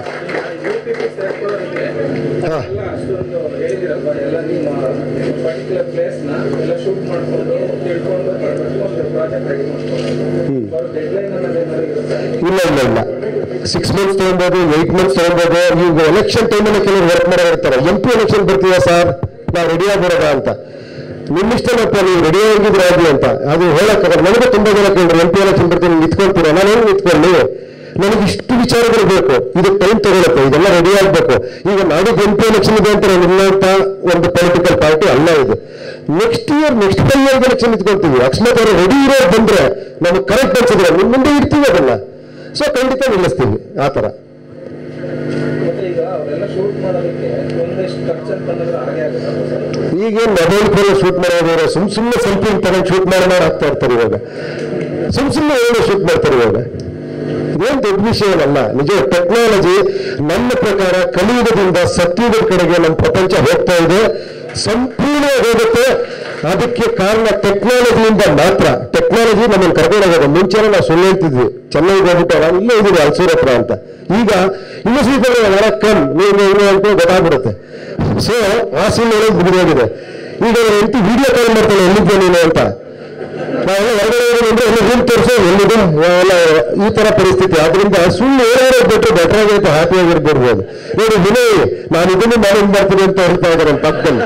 Speaker 1: ಹಾ.
Speaker 4: ಅಷ್ಟೊಂದು ಹೇಳಿದಿರಲ್ವಾ ಎಲ್ಲ ನಿಮ್ಮ ಪರ್ಟಿಕ್ಯುಲರ್ ಪ್ಲೇಸ್ ನ ಎಲ್ಲ ಶೂಟ್ ಮಾಡ್ಕೊಂಡು ತಿಳ್ಕೊಂಡು ಬರ್ಬೇಕು ಒಂದು ಪ್ರಾಜೆಕ್ಟ್ ರೆಡಿ ಮಾಡ್ಕೊಂಡು ಅವ್ರ ಡೆಡ್ಲೈನ್ ಅನ್ನೋದು ಏನಾದ್ರು ಇರುತ್ತೆ
Speaker 1: ಇಲ್ಲ ಇಲ್ಲ ಇಲ್ಲ ಸಿಕ್ಸ್ ಮಂತ್ಸ್ ತಗೊಬೋದು ಏಟ್ ಮಂತ್ಸ್ ತಗೊಬೋದು ಈಗ ಎಲೆಕ್ಷನ್ ಟೈಮಲ್ಲಿ ಕೆಲವರು ವರ್ಕ್ ಮಾಡೋ ಇರ್ತಾರೆ ಎಂ ಪಿ ಎಲೆಕ್ಷನ್ ಬರ್ತೀಯಾ ಸರ್ ನಾವು ರೆಡಿ ಆಗಿರೋದ ಅಂತ ನಿಮ್ಮ ಇಷ್ಟನಪ್ಪ ನೀವು ರೆಡಿ ಆಗಿದ್ರೆ ಆಗಲಿ ಅಂತ ಅದು ಹೇಳಕ್ಕಾಗಲ್ಲ ನನಗೆ ತುಂಬಾ ಜನ ಕೇಳಿದ್ರು ಎಂ ಪಿ ಎಲೆಕ್ಷನ್ ಬರ್ತೀನಿ ನಿಂತ್ಕೊಳ್ತೀರಾ ನಾನು ಹೆಂಗ್ ನಿಂತ್ಕೊಳ್ಳಿ ನನಗೆ ಇಷ್ಟು ವಿಚಾರಗಳು ಬೇಕು ಇದಕ್ಕೆ ಟೈಮ್ ತಗೊಳುತ್ತೆ ಇದೆಲ್ಲ ರೆಡಿ ಆಗ್ಬೇಕು ಈಗ ನಾಡಿದ್ದು ಎಂ ಪಿ ಎಲೆಕ್ಷನ್ ಇದೆ ಅಂತ ನಾನು ನಿಲ್ಲಂತ ಒಂದು ಪೊಲಿಟಿಕಲ್ ಪಾರ್ಟಿ ಅಲ್ಲ ಇದು next year next five year election ನಿಂತ್ಕೊಳ್ತೀವಿ ಅಕಸ್ಮಾತ್ ಅವರು ರೆಡಿ ಇರೋರು ಬಂದ್ರೆ ನಮಗೆ ಕರೆಕ್ಟ್ ಅನ್ಸಿದ್ರೆ ನಿಮ್ಮ ಮುಂದೆ ಇರ್ತೀವಿ ಅದನ್ನ ಸೊ ಖಂಡಿತ ನಿಲ್ಲಿಸ್ತೀವಿ ಆ ಥರ
Speaker 4: ಮತ್ತೆ ಈಗ ಅವರೆಲ್ಲ ಶೂಟ್ ಮಾಡೋದಕ್ಕೆ ಒಂದಷ್ಟು ಖರ್ಚು ಅಂತಂದ್ರೆ ಹಾಗೆ ಆಗುತ್ತೆ
Speaker 1: ಈಗೇನು ಮೊಬೈಲ್ ಫೋನ್ ಶೂಟ್ ಮಾಡೋದು ಸುಮ್ ಸುಮ್ಮನೆ ಸೆಲ್ಫಿ ತಗೊಂಡು ಶೂಟ್ ಮಾಡಿ ಮಾಡಿ ಹಾಕ್ತಾ ಇರ್ತಾರೆ ಇವಾಗ ಸುಮ್ ಸುಮ್ಮನೆ ಏನು ಶೂಟ್ ಮಾಡ್ತಾರೆ ಇವಾಗ ಇದೇನು ದೊಡ್ಡ ವಿಷಯ ಏನಲ್ಲ ನಿಜ ಟೆಕ್ನಾಲಜಿ ನನ್ನ ಪ್ರಕಾರ ಕಲಿಯುಗದಿಂದ ಸತ್ಯುಗದ ಕಡೆಗೆ ನಮ್ಮ ಪ್ರಪಂಚ ಹೋಗ್ತಾ ಇದೆ ಸಂಪೂರ್ಣ ಹೋಗುತ್ತೆ ಅದಕ್ಕೆ ಕಾರಣ ಟೆಕ್ನಾಲಜಿಯಿಂದ ಮಾತ್ರ ಟೆಕ್ನಾಲಜಿ ನಮ್ಮನ್ನು ಕರ್ಕೊಂಡು ಹೋಗೋದು ಮುಂಚೆನೇ ನಾವು ಸುಳ್ಳು ಹೇಳ್ತಿದ್ವಿ ಚೆನ್ನೈಗೆ ಹೋಗ್ಬಿಟ್ಟು ನಾನು ಇಲ್ಲೇ ಇದ್ದೀವಿ ಅಲ್ಸೂರ್ ಹತ್ರ ಅಂತ ಈಗ ಇನ್ನೂ ಸ್ವಲ್ಪ ಕಮ್ ನೀವು ನೀವು ಅಂತ ಗೊತ್ತಾಗ್ಬಿಡುತ್ತೆ ಸೊ ಆ ಸೀನ್ ಹೇಳೋದು ಬಿಡೋಗಿದೆ ಈಗ ಎಂಟು ವಿಡಿಯೋ ಕಾಲ್ ಮಾಡ್ತಾನೆ ಎಲ್ಲಿದ್ದೆ ನೀನು ಅಂತ ನಾವೆಲ್ಲ ಹೊರಗಡೆ ಹೋಗೋದು ಅಂದ್ರೆ ಎಲ್ಲ ರೂಮ್ ತೋರಿಸೋ ಎಲ್ಲಿದೆ ಎಲ್ಲ ಈ ತರ ಪರಿಸ್ಥಿತಿ ಆದ್ರಿಂದ ಸುಳ್ಳು ಏನಾದ್ರು ಬಿಟ್ಟು ಬೆಟರ್ ಆಗಿರುತ್ತೆ ಹ್ಯಾಪಿ ಆಗಿರ್ಬೋದು ನೋಡಿ ವಿನಯ್ ನಾನು ಇದನ್ನು ಮಾಡಿದ್ ಮಾಡ್ತೀನಿ ಅಂತ ಹೇಳ್ತಾ ಇದ್ದಾರೆ ನನ್ನ ಪಕ್ಕದಲ್ಲಿ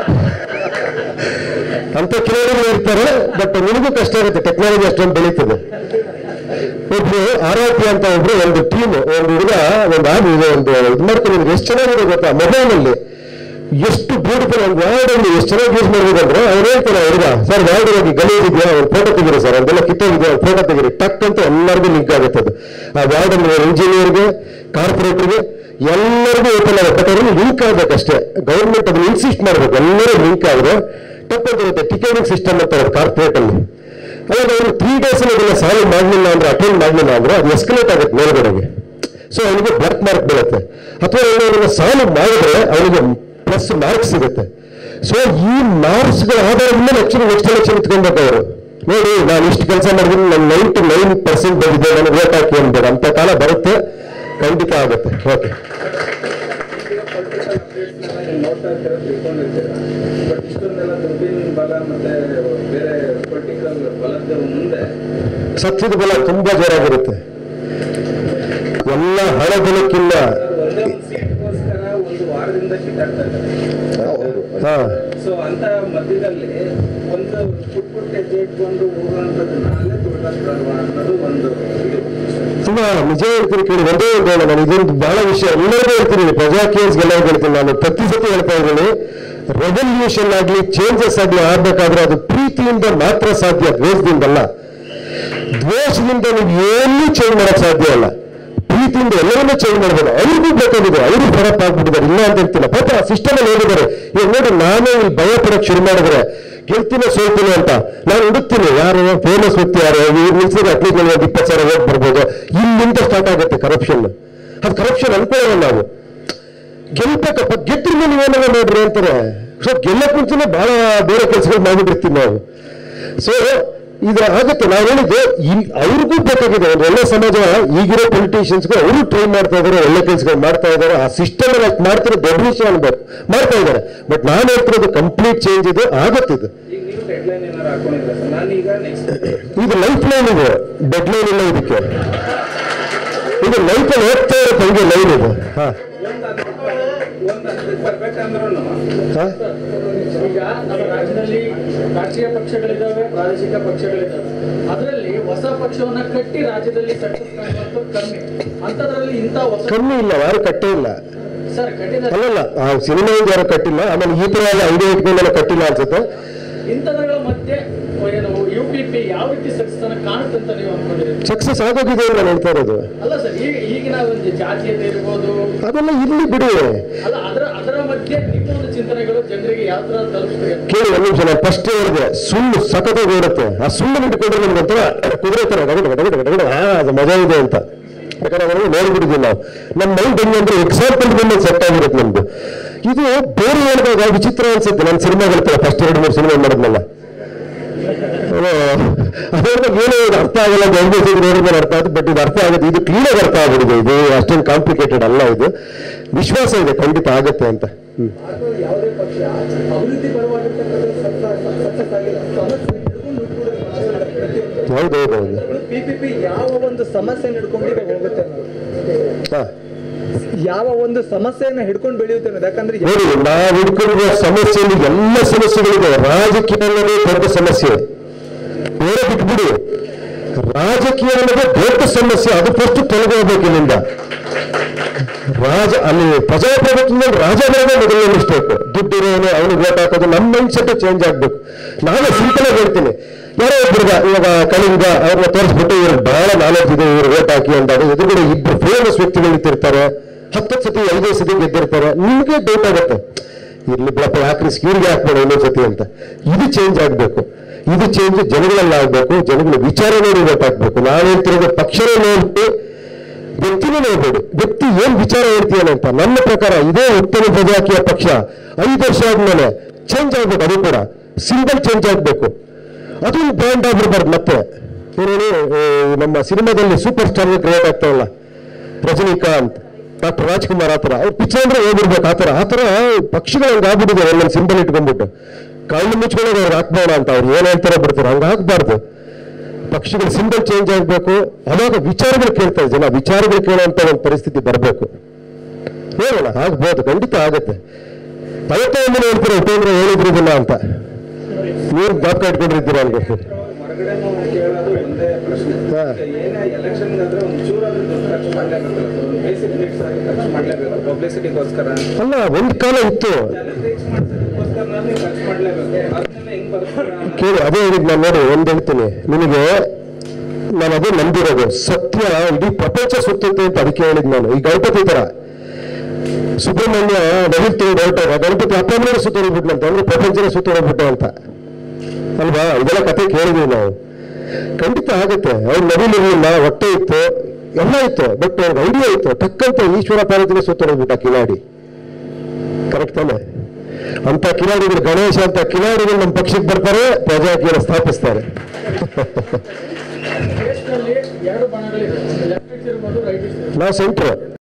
Speaker 1: ಅಂತ ಕೆಲವರು ಇರ್ತಾರೆ ಬಟ್ ನಿನಗೂ ಕಷ್ಟ ಆಗುತ್ತೆ ಟೆಕ್ನಾಲಜಿ ಅಷ್ಟೊಂದು ಬೆಳೀತದೆ ಒಬ್ರು ಆರೋಪಿ ಅಂತ ಒಬ್ರು ಒಂದು ಟೀಮ್ ಒಂದು ಹುಡುಗ ಒಂದು ಆಡ್ ಇದೆ ಒಂದು ಇದು ಮಾಡ್ಕೊಂಡು ನಿಮ್ಗೆ ಎಷ್ಟು ಚೆನ್ನಾಗಿದೆ ಗೊತ್ತಾ ಮೊಬೈಲಲ್ಲಿ ಎಷ್ಟು ಬ್ಯೂಟಿಫುಲ್ ಒಂದು ವಾರ್ಡಲ್ಲಿ ಎಷ್ಟು ಚೆನ್ನಾಗಿ ಯೂಸ್ ಮಾಡ್ಬೇಕಂದ್ರೆ ಅವ್ರು ಹೇಳ್ತಾರೆ ಹುಡುಗ ಸರ್ ವಾರ್ಡ್ ಹೋಗಿ ಗಲೀಜ್ ಇದೆಯಾ ಒಂದು ಫೋಟೋ ತೆಗೀರಿ ಸರ್ ಅದೆಲ್ಲ ಕಿತ್ತೋಗಿದೆಯಾ ಒಂದು ಫೋಟೋ ತೆಗೀರಿ ಟಕ್ ಅಂತ ಎಲ್ಲರಿಗೂ ಲಿಂಕ್ ಆಗುತ್ತೆ ಅದು ಆ ವಾರ್ಡಲ್ಲಿ ಇಂಜಿನಿಯರ್ಗೆ ಕಾರ್ಪೊರೇಟರ್ಗೆ ಎಲ್ಲರಿಗೂ ಓಪನ್ ಆಗುತ್ತೆ ಬಟ್ ಅವ್ರಿಗೆ ಲಿಂಕ್ ಆಗ್ಬೇಕಷ್ಟೇ ಗೌರ್ಮೆಂಟ್ ಅದನ್ನ ಇನ್ಸಿಸ್ಟ್ ಮಾಡ್ಬೇಕು ಎಲ್ಲರೂ ಲಿಂಕ್ ಆದ್ರೆ ಟಪ್ ಅಂತ ಇರುತ್ತೆ ಟಿಕೆಟಿಂಗ್ ಸಿಸ್ಟಮ್ ಅಂತ ಕಾರ್ಪೊರೇಟ್ ಅಲ್ಲಿ ಅವಾಗ ಅವರು ತ್ರೀ ಡೇಸ್ ಅದನ್ನ ಸಾಲ್ವ್ ಮಾಡಲಿಲ್ಲ ಅಂದ್ರೆ ಅಟೆಂಡ್ ಮಾಡಲಿಲ್ಲ ಅಂದ್ರೆ ಅದು ಎಸ್ಕಲೇಟ್ ಆಗುತ್ತೆ ಮೇಲ್ಗಡೆಗೆ ಸೊ ಅವನಿಗೆ ಬ್ಲಾಕ್ ಮಾರ್ಕ್ ಬೀಳುತ್ತೆ ಅಥವಾ ಅವನು ಅದನ್ನ ಸಾಲ್ವ್ ಮಾಡಿದ್ರೆ ಅವನಿಗೆ ಪ್ಲಸ್ ಮಾರ್ಕ್ಸ್ ಸಿಗುತ್ತೆ ಸೊ ಈ ಮಾರ್ಕ್ಸ್ಗಳ ಆಧಾರದ ಮೇಲೆ ಆಕ್ಚುಲಿ ನೆಕ್ಸ್ಟ್ ಎಲೆಕ್ಷನ್ ಇಟ್ಕೊಬೇಕು ಅವರು ನೋಡಿ ನಾನು ಇಷ್ಟು ಕೆಲಸ ಮಾಡಿದ್ರೆ ನನ್ನ ನೈನ್ ಟು ನೈನ್ ಪರ್ಸೆಂಟ್ ಬಂದಿದೆ ನನಗೆ ಓಟ್ ಹಾಕಿ ಅನ್ಬೇಡ ಅಂತ ಕಾಲ ಬರುತ್ತೆ ಖಂಡಿತ ಆಗುತ್ತೆ ಓಕೆ
Speaker 4: ಪೊಲಿಟಿಕಲ್ ಅಪ್ಡೇಟ್ಸ್ನೆಲ್ಲ ನೀವು ನೋಡ್ತಾ ಇರ್ತೀರ ತಿಳ್ಕೊಂಡಿರ್ತೀರ ಬಟ್ ಇಷ್ಟೊಂದೆಲ್ಲ ದುಡ್ಡಿನ ಬಲ ಮತ್ತೆ ಬೇರೆ ಪೊಲಿಟಿಕಲ್ ಬಲದ ಮುಂದೆ
Speaker 1: ಸತ್ಯದ ಬಲ ತುಂಬಾ ಜೋರಾಗಿರುತ್ತೆ ಎಲ್ಲ ಹಣ ಬಲಕ್ಕಿಲ್ಲ
Speaker 4: ಒಂದೇ ಒಂದು ಸೀಟ್ಗೋಸ್ಕರ ಒಂದು ವಾರದಿಂದ ಕಿತ್ತಾಡ್ತಾ ಇದ್ದಾರೆ
Speaker 1: ಹಾ
Speaker 4: ಸೊ ಅಂತ ಮಧ್ಯದಲ್ಲಿ ಒಂದು ಪುಟ್ ಪುಟ್ ಹೆಜ್ಜೆ ಇಟ್ಕೊಂಡು ಹೋಗುವಂಥದ್ದನ್ನ ಅಲ್ಲೇ ತುಳಿದಾಕ್ತಾರಲ್ವಾ ಅನ್ನೋದು ಒಂದು ಇದು
Speaker 1: ತುಂಬಾ ನಿಜ ಹೇಳ್ತೀನಿ ಕೇಳಿ ಒಂದೇ ಒಂದು ಹೇಳೋಣ ನಾನು ಇದೊಂದು ಬಹಳ ವಿಷಯ ಎಲ್ಲರಿಗೂ ಹೇಳ್ತೀನಿ ಪ್ರಜಾ ಕೇಸ್ಗೆಲ್ಲ ಹೇಳ್ತೀನಿ ನಾನು ಪ್ರತಿ ಸತಿ ಹೇಳ್ತಾ ಇದ್ದೀನಿ ರೆವಲ್ಯೂಷನ್ ಆಗಲಿ ಚೇಂಜಸ್ ಆಗಲಿ ಆಗ್ಬೇಕಾದ್ರೆ ಅದು ಪ್ರೀತಿಯಿಂದ ಮಾತ್ರ ಸಾಧ್ಯ ದ್ವೇಷದಿಂದಲ್ಲ ದ್ವೇಷದಿಂದ ನೀವು ಏನೂ ಚೇಂಜ್ ಮಾಡಕ್ ಸಾಧ್ಯ ಇಲ್ಲ ಪ್ರೀತಿಯಿಂದ ಎಲ್ಲವನ್ನೂ ಚೇಂಜ್ ಮಾಡ್ಬೋದು ಅವ್ರಿಗೂ ಬೇಕಾಗಿದೆ ಅವರು ಫರಕ್ ಆಗ್ಬಿಟ್ಟಿದ್ದಾರೆ ಇಲ್ಲ ಅಂತ ಹೇಳ್ತಿಲ್ಲ ಪಾಪ ಸಿಸ್ಟಮ್ ಅಲ್ಲಿ ಹೋಗಿದ್ದಾರೆ ಈಗ ನೋಡಿ ನಾನೇ ಇಲ್ಲಿ ಭಯ ಪಡಕ್ ಶುರು ಮಾಡಿದ್ರೆ ಗೆಲ್ತೀನಿ ಸೋಲ್ತೀನಿ ಅಂತ ನಾನು ಹುಡುಕ್ತೀನಿ ಯಾರು ಫೇಮಸ್ ವ್ಯಕ್ತಿ ಯಾರು ಇವ್ರು ನಿಲ್ಸಿದ್ರೆ ಅಟ್ಲೀಸ್ಟ್ ನನಗೆ ಒಂದು ಇಪ್ಪತ್ತು ಸಾವಿರ ಓಟ್ ಬರ್ಬೋದು ಇಲ್ಲಿಂದ ಸ್ಟಾರ್ಟ್ ಆಗುತ್ತೆ ಕರಪ್ಷನ್ ಅದು ಕರಪ್ಷನ್ ಅನ್ಕೊಳ್ಳೋಣ ನಾವು ಗೆಲ್ಬೇಕಪ್ಪ ಗೆದ್ರ ಮೇಲೆ ನೀವೇನಾಗ ನೋಡ್ರಿ ಅಂತಾರೆ ಸೊ ಗೆಲ್ಲಕ್ ಮುಂಚೆನೆ ಬಹಳ ಬೇರೆ ಕೆಲಸಗಳು ಮಾಡಿಬಿಡ್ತೀವಿ ನಾವು ಸೊ ಇದು ಆಗುತ್ತೆ ನಾವು ಹೇಳಿದ್ದು ಇಲ್ ಅವ್ರಿಗೂ ಬೇಕಾಗಿದೆ ಒಂದು ಒಳ್ಳೆ ಸಮಾಜ ಈಗಿರೋ ಪೊಲಿಟಿಷಿಯನ್ಸ್ಗೂ ಅವರು ಟ್ರೈ ಮಾಡ್ತಾ ಇದ್ದಾರೆ ಒಳ್ಳೆ ಕೆಲಸಗಳು ಮಾಡ್ತಾ ಇದ್ದಾರೆ ಆ ಸಿಸ್ಟಮ್ ಅಲ್ಲಿ ಅಷ್ಟ್ ಮಾಡ್ತಾರೆ ದೊಡ್ಡ ವಿಷಯ ಅನ್ಬೇಕು ಮಾಡ್ತಾ ಇದ್ದಾರೆ ಬಟ್ ನಾನು ಹೇಳ್ತಿರೋದು ಕಂಪ್ಲೀಟ್ ಚೇಂಜ್ ಇದು ಆಗುತ್ತೆ ಇದು
Speaker 4: ಈಗ ನೀವು ಡೆಡ್ಲೈನ್ ಏನಾರು ಹಾಕೊಂಡಿಲ್ಲ ಸರ್ ನಾನೀಗ ನೆಕ್ಸ್ಟ್
Speaker 1: ಇದು ಲೈಫ್ ಲೈನ್ ಇದೆ ಡೆಡ್ ಲೈನ್ ಇಲ್ಲ ಇದಕ್ಕೆ ಇದು ಲೈಫಲ್ಲಿ ಹೋಗ್ತಾ ಇರುತ್ತೆ ಹಂಗೆ ಲೈನ್ ಇದು ಹಾ
Speaker 4: ಒಂದು ಒಂದು ಹಂತಕ್ಕೆ ಬರ್ಬೇಕಂದ್ರೂ
Speaker 1: ಹಾ
Speaker 3: ಈಗ ನಮ್ಮ ರಾಜ್ಯದಲ್ಲಿ ರಾಷ್ಟ್ರೀಯ ಪಕ್ಷಗಳಿದ್ದಾವೆ ಪ್ರಾದೇಶಿಕ ಪಕ್ಷಗಳಿದ್ದಾವೆ ಅದರಲ್ಲಿ ಹೊಸ ಪಕ್ಷವನ್ನ ಕಟ್ಟಿ ರಾಜ್ಯದಲ್ಲಿ ಸಕ್ಸಸ್ ಕಾಣುವಂಥದ್ದು ಕಮ್ಮಿ ಅಂಥದ್ರಲ್ಲಿ ಇಂಥ ಹೊಸ
Speaker 1: ಕಮ್ಮಿ ಇಲ್ಲ ಯಾರು ಕಟ್ಟೇ ಇಲ್ಲ
Speaker 3: ಸರ್ ಕಟ್ಟಿದ
Speaker 1: ಅಲ್ಲಲ್ಲ ಆ ಸಿನಿಮಾಯಿಂದ ಯಾರು ಕಟ್ಟಿಲ್ಲ ಆಮೇಲೆ ಈ ತರ ಎಲ್ಲ ಐಡಿಯಾ ಇಟ್ಕೊಂಡೆಲ್ಲ ಕಟ್ಟಿಲ್ಲ ಅನ್ಸುತ್ತೆ
Speaker 3: ಇಂಥದ್ರ ಮಧ್ಯೆ ಏನು ಯು ಪಿ ಪಿ ಯಾವ ರೀತಿ ಸಕ್ಸಸ್ ಅನ್ನ ಕಾಣುತ್ತೆ ಅಂತ ನೀವು ಅನ್ಕೊಂಡಿದ್ದೀರಿ
Speaker 1: ಸಕ್ಸಸ್ ಆಗೋಗಿದೆ ಅಂತ ನಾನು ಹೇಳ್ತಾ ಇರೋದು
Speaker 3: ಅಲ್ಲ ಸರ್ ಈಗ ಈಗಿನ ಒಂದು ಜಾತೀಯತೆ ಇರ್ಬೋದು
Speaker 1: ಅದೆಲ್ಲ ಇಲ್ಲಿ ಬಿಡಿ
Speaker 3: ಅಲ್ಲ ಅದರ ಅದರ ಮಧ್ಯೆ ನಿಮ್ಮ ಒಂದು ಚಿಂತನೆಗಳು ಜನರಿಗೆ ಯಾವ ತರ ತಲುಪಿಸ್ತದೆ
Speaker 1: ಕೇಳಿ ಒಂದು ನಿಮಿಷ ನಾನು ಫಸ್ಟ್ ಹೇಳಿದೆ ಸುಳ್ಳು ಸಖತ್ತಾಗಿ ಓಡುತ್ತೆ ಆ ಸುಳ್ಳು ಇಟ್ಕೊಂಡ್ರೆ ನಮ್ಗೆ ಒಂಥರ ಕುದುರೆ ತರ ಗಗಡ ಗಗಡ ಗಗಡ ಗಗಡ ಹಾ ಅದು ಮಜಾ ಇದೆ ಅಂತ ಯಾಕಂದ್ರೆ ಅದನ್ನು ನೋಡ್ಬಿಟ್ಟಿದ್ದೀವಿ ನಾವು ನಮ್ಮ ಮೈಂಡ್ ಹೆಂಗೆ ಅಂದ್ರೆ ಎಕ್ಸಾಂಪಲ್ ಬಂದು ಸೆಟ್ ಆಗಿರುತ್ತೆ ನಮ್ದು ಇದು ಬೇರೆ ಹೇಳಿದಾಗ ವಿಚಿತ್ರ ಅನ್ಸುತ್ತೆ ನನ್ನ ಸಿನಿಮಾಗಳು ಫಸ್ಟ್ ಎರಡು ಮೂರು ಸಿನಿಮಾ ಮಾಡಿದ್ನಲ್ಲ ಅದ್ರಲ್ಲಿ ಏನೋ ಇದು ಅರ್ಥ ಆಗಲ್ಲ ಗಂಡಸಿಗೆ ನೋಡಿದ್ರೆ ಅರ್ಥ ಆಗುತ್ತೆ ಬಟ್ ಇದು ಅರ್ಥ ಆಗುತ್ತೆ ಇದು ಕ್ಲೀನಾಗಿ ಅರ್ಥ ಆಗ್ಬಿಟ್ಟಿದೆ ಇದು ಅಷ್ಟೊಂದು ಕಾಂಪ್ಲಿಕೇಟೆಡ್ ಅಲ್ಲ ಇದು ವಿಶ್ವಾಸ ಇದೆ ಖಂಡಿತ ಆಗುತ್ತೆ ಅಂತ ಹ್ಮ್
Speaker 5: ಯಾವುದೇ ಪಕ್ಷ ಅಭಿವೃದ್ಧಿ ಪರವಾಗಿರ್ತಕ್ಕಂಥ ಸಕ್ಸಸ್ ಆಗಿಲ್ಲ ಸಮಸ್ಯೆ
Speaker 1: ಹೌದೌದೌದು
Speaker 5: ಪಿಪಿಪಿ ಯಾವ ಒಂದು ಸಮಸ್ಯೆ ಹಿಡ್ಕೊಂಡು ಈಗ ಹೋಗುತ್ತೆ ಅನ್ನೋದು
Speaker 1: ಹಾ
Speaker 5: ಯಾವ ಒಂದು ಸಮಸ್ಯೆಯನ್ನ ಹಿಡ್ಕೊಂಡು ಬೆಳೆಯುತ್ತೆ ಅನ್ನೋದು ಯಾಕಂದ್ರೆ
Speaker 1: ನೋಡಿ ನಾವು ಹುಡ್ಕೊಂಡಿರೋ ಸಮಸ್ಯೆಯಲ್ಲಿ ಎಲ್ಲ ಸಮಸ್ಯೆಗಳಿದೆ ರಾಜಕೀಯ ಅನ್ನೋದೇ ದೊಡ್ಡ ಸಮಸ್ಯೆ ಬೇರೆ ಬಿಟ್ಬಿಡಿ ರಾಜಕೀಯ ಅನ್ನೋದೇ ದೊಡ್ಡ ಸಮಸ್ಯೆ ಅದು ಫಸ್ಟ್ ತೊಲಗಿ ಹೋಗ್ಬೇಕು ಇಲ್ಲಿಂದ ರಾಜ ಅಲ್ಲಿ ಪ್ರಜಾಪ್ರಭುತ್ವದಲ್ಲಿ ರಾಜ ಬರೋದೇ ಮೊದಲನೇ ಮಿಸ್ಟೇಕ್ ದುಡ್ಡು ಇರೋನು ಅವನಿಗೆ ಓಟ್ ಹಾಕೋದು ನಮ್ಮ ಮೈಂಡ್ ಸೆಟ್ ಚೇಂಜ್ ಆಗ್ಬೇಕು ನಾವೇ ಸಿಂಪಲ್ ಆಗಿ ಹೇಳ್ತೀನಿ ಯಾರೋ ಒಬ್ರಿಗೆ ಇವಾಗ ಕಳಿಂಗ ಅವ್ರನ್ನ ತೋರಿಸ್ಬಿಟ್ಟು ಇವ್ರಿಗೆ ಬಹಳ ನಾಲೆಜ್ ಇದೆ ಇವ್ರು ಓಟ್ ಹಾಕಿ ಅಂದಾಗ ಎದುರುಗಡೆ ಇಬ್ಬರು ಫೇಮಸ್ ವ್ಯಕ್ತಿಗಳು ನಿಂತಿರ್ತಾರೆ ಹತ್ತತ್ತು ಸತಿ ಐದೈದು ಸತಿ ಗೆದ್ದಿರ್ತಾರೆ ನಿಮ್ಗೆ ಡೌಟ್ ಆಗುತ್ತೆ ಇರ್ಲಿ ಬಿಡಪ್ಪ ಯಾಕ್ರಿ ಇವ್ರಿಗೆ ಹಾಕ್ಬೇಡ ಇನ್ನೊಂದ್ ಸತಿ ಅಂತ ಇದು ಚೇಂಜ್ ಆಗ್ಬೇಕು ಇದು ಚೇಂಜ್ ಜನಗಳಲ್ಲಿ ಆಗ್ಬೇಕು ಜನಗಳ ವಿಚಾರ ನೋಡಿ ಓಟ್ ಹಾಕ್ಬೇಕು ನಾವು ಹೇಳ್ತಿರೋದು ಪಕ್ಷನೇ ನೋಡ್ಬಿಟ್ಟು ವ್ಯಕ್ತಿನೇ ನೋಡ್ಬೇಡಿ ವ್ಯಕ್ತಿ ಏನ್ ವಿಚಾರ ಹೇಳ್ತೀಯಲ್ಲ ಅಂತ ನನ್ನ ಪ್ರಕಾರ ಇದೇ ಉತ್ತಮ ಪ್ರಜಾಕೀಯ ಪಕ್ಷ ಐದು ವರ್ಷ ಆದ್ಮೇಲೆ ಚೇಂಜ್ ಆಗ್ಬೇಕು ಅದು ಕೂಡ ಸಿಂಗಲ್ ಚೇಂಜ್ ಆಗ್ಬೇಕು ಅದು ಬ್ರ್ಯಾಂಡ್ ಆಗಿರ್ಬಾರ್ದು ಮತ್ತೆ ಏನೇನು ಈ ನಮ್ಮ ಸಿನಿಮಾದಲ್ಲಿ ಸೂಪರ್ ಸ್ಟಾರ್ ಕ್ರಿಯೇಟ್ ಆಗ್ತಾವಲ್ಲ ರಜನಿಕಾಂತ್ ಡಾಕ್ಟರ್ ರಾಜ್ಕುಮಾರ್ ಆತರ ಅವ್ರು ಪಿಕ್ಚರ್ ಅಂದ್ರೆ ಹೋಗಿರ್ಬೇಕು ಆತರ ಆತರ ಪಕ್ಷಗಳು ಹಂಗೆ ಆಗ್ಬಿಟ್ಟಿದೆ ಒಂದೊಂದು ಸಿಂಬಲ್ ಇಟ್ಕೊಂಡ್ಬಿಟ್ಟು ಕಣ್ಣು ಮುಚ್ಕೊಳ್ಳೋದು ಅವ್ರು ಹಾಕ್ಬೇಡ ಅಂತ ಅವ್ರು ಏನ್ ಹೇಳ್ತಾರೆ ಬಿಡ್ತಾರೆ ಹಂಗೆ ಹಾಕ್ಬಾರ್ದು ಪಕ್ಷಗಳ ಸಿಂಬಲ್ ಚೇಂಜ್ ಆಗಬೇಕು ಅವಾಗ ವಿಚಾರಗಳು ಕೇಳ್ತಾರೆ ಜನ ವಿಚಾರಗಳು ಕೇಳುವಂತ ಒಂದು ಪರಿಸ್ಥಿತಿ ಬರಬೇಕು ನೋಡೋಣ ಆಗ್ಬೋದು ಖಂಡಿತ ಆಗುತ್ತೆ ಐವತ್ತೊಂದು ಹೇಳ್ತೀರ ಉಪೇಂದ್ರ ಹೇಳಿದ್ರು ಇದನ್ನ ಅಂತ ನೀವು ಜ್ಞಾಪಕ ಇಟ್ಕೊಂಡಿರ್ತೀರ ಅನ್ಗೆ
Speaker 4: ಹೊರಗಡೆನೂ ಕೇಳೋದು ಒಂದೇ ಪ್ರಶ್ನೆ
Speaker 1: ಹಾ.
Speaker 4: ಈಗ ಏನೇ ಎಲೆಕ್ಷನ್ ಆದ್ರೆ ಒಂದು ಚೂರಾದ್ರೂ ದುಡ್ಡು ಖರ್ಚು ಮಾಡ್ಲೇಬೇಕಲ್ಲ ಒಂದು ಬೇಸಿಕ್ ನೀಡ್ಸ್ ಆಗಿ ಖರ್ಚು ಮಾಡ್ಲೇಬೇಕು ಪಬ್ಲಿಸಿಟಿಗೋಸ್ಕರ
Speaker 1: ಅಲ್ಲ ಒಂದ್ ಕಾಲ ಇತ್ತು
Speaker 4: ಜನ ರೀಚ್ ಮಾಡ್ಸೋದಕ್ಕೋಸ್ಕರ ನೀವು ಖರ್ಚು ಮಾಡ್ಲೇಬೇಕು ಅದನ್ನೆಲ್ಲ ಹೆಂಗ್ ಬರ್ತೀರಾ
Speaker 1: ಕೇಳಿ ಅದೇ ಹೇಳಿದ್ ನಾನು ನೋಡಿ ಒಂದ್ ಹೇಳ್ತೀನಿ ನಿನಗೆ ನಾನು ಅದೇ ನಂಬಿರೋದು ಸತ್ಯ ಇಡೀ ಪ್ರಪಂಚ ಸುತ್ತುತ್ತೆ ಅಂತ ಅದಕ್ಕೆ ಹೇಳಿದ್ ನಾನು ಈ ಗಣಪತಿ ತರ ಸುಬ್ರಹ್ಮಣ್ಯ ನವಿಲ್ ತಗೊಂಡು ಹೊರಟಾಗ ಗಣಪತಿ ಅಪ್ಪನೇ ಸುತ್ತೋಗ್ಬಿಟ್ನಂತ ಅಂದ್ರೆ ಪ್ರಪಂಚನೇ ಸುತ್ತೋಗ್ಬಿಟ್ಟು ಅಂತ ಅಲ್ವಾ ಇದೆಲ್ಲ ಕತೆ ಕೇಳಿದೀವಿ ನಾವು ಖಂಡಿತ ಆಗುತ್ತೆ ಅವ್ರು ನವಿಲಿರ್ಲಿಲ್ಲ ಹೊಟ್ಟೆ ಇತ್ತು ಎಲ್ಲ ಇತ್ತು ಬಟ್ ಅವ್ರಿಗೆ ಐಡಿಯಾ ಇತ್ತು ಟಕ್ಕಂತ ಈಶ್ವರ ಪಾರ್ವತಿಗೆ ಸುತ್ತೋಡ್ಬಿಟ್ಟ ಕಿಲಾಡಿ ಕರೆಕ್ಟ್ ತಾನೆ ಅಂತ ಕಿಲಾಡಿಗಳು ಗಣೇಶ ಅಂತ ಕಿಲಾಡಿಗಳು ನಮ್ಮ ಪಕ್ಷಕ್ಕೆ ಬರ್ತಾರೆ ಪ್ರಜಾಕೀಯ ಸ್ಥಾಪಿಸ್ತಾರೆ
Speaker 3: ದೇಶದಲ್ಲಿ ಎರಡು ಬಣಗಳಿವೆ ಲೆಫ್ಟಿಸ್ಟ್ ಇರ್ಬೋದು ರೈಟಿಸ್ಟ್ ಇರ್ಬೋದು
Speaker 1: ನಾವು ಸೆಂಟ್ರ್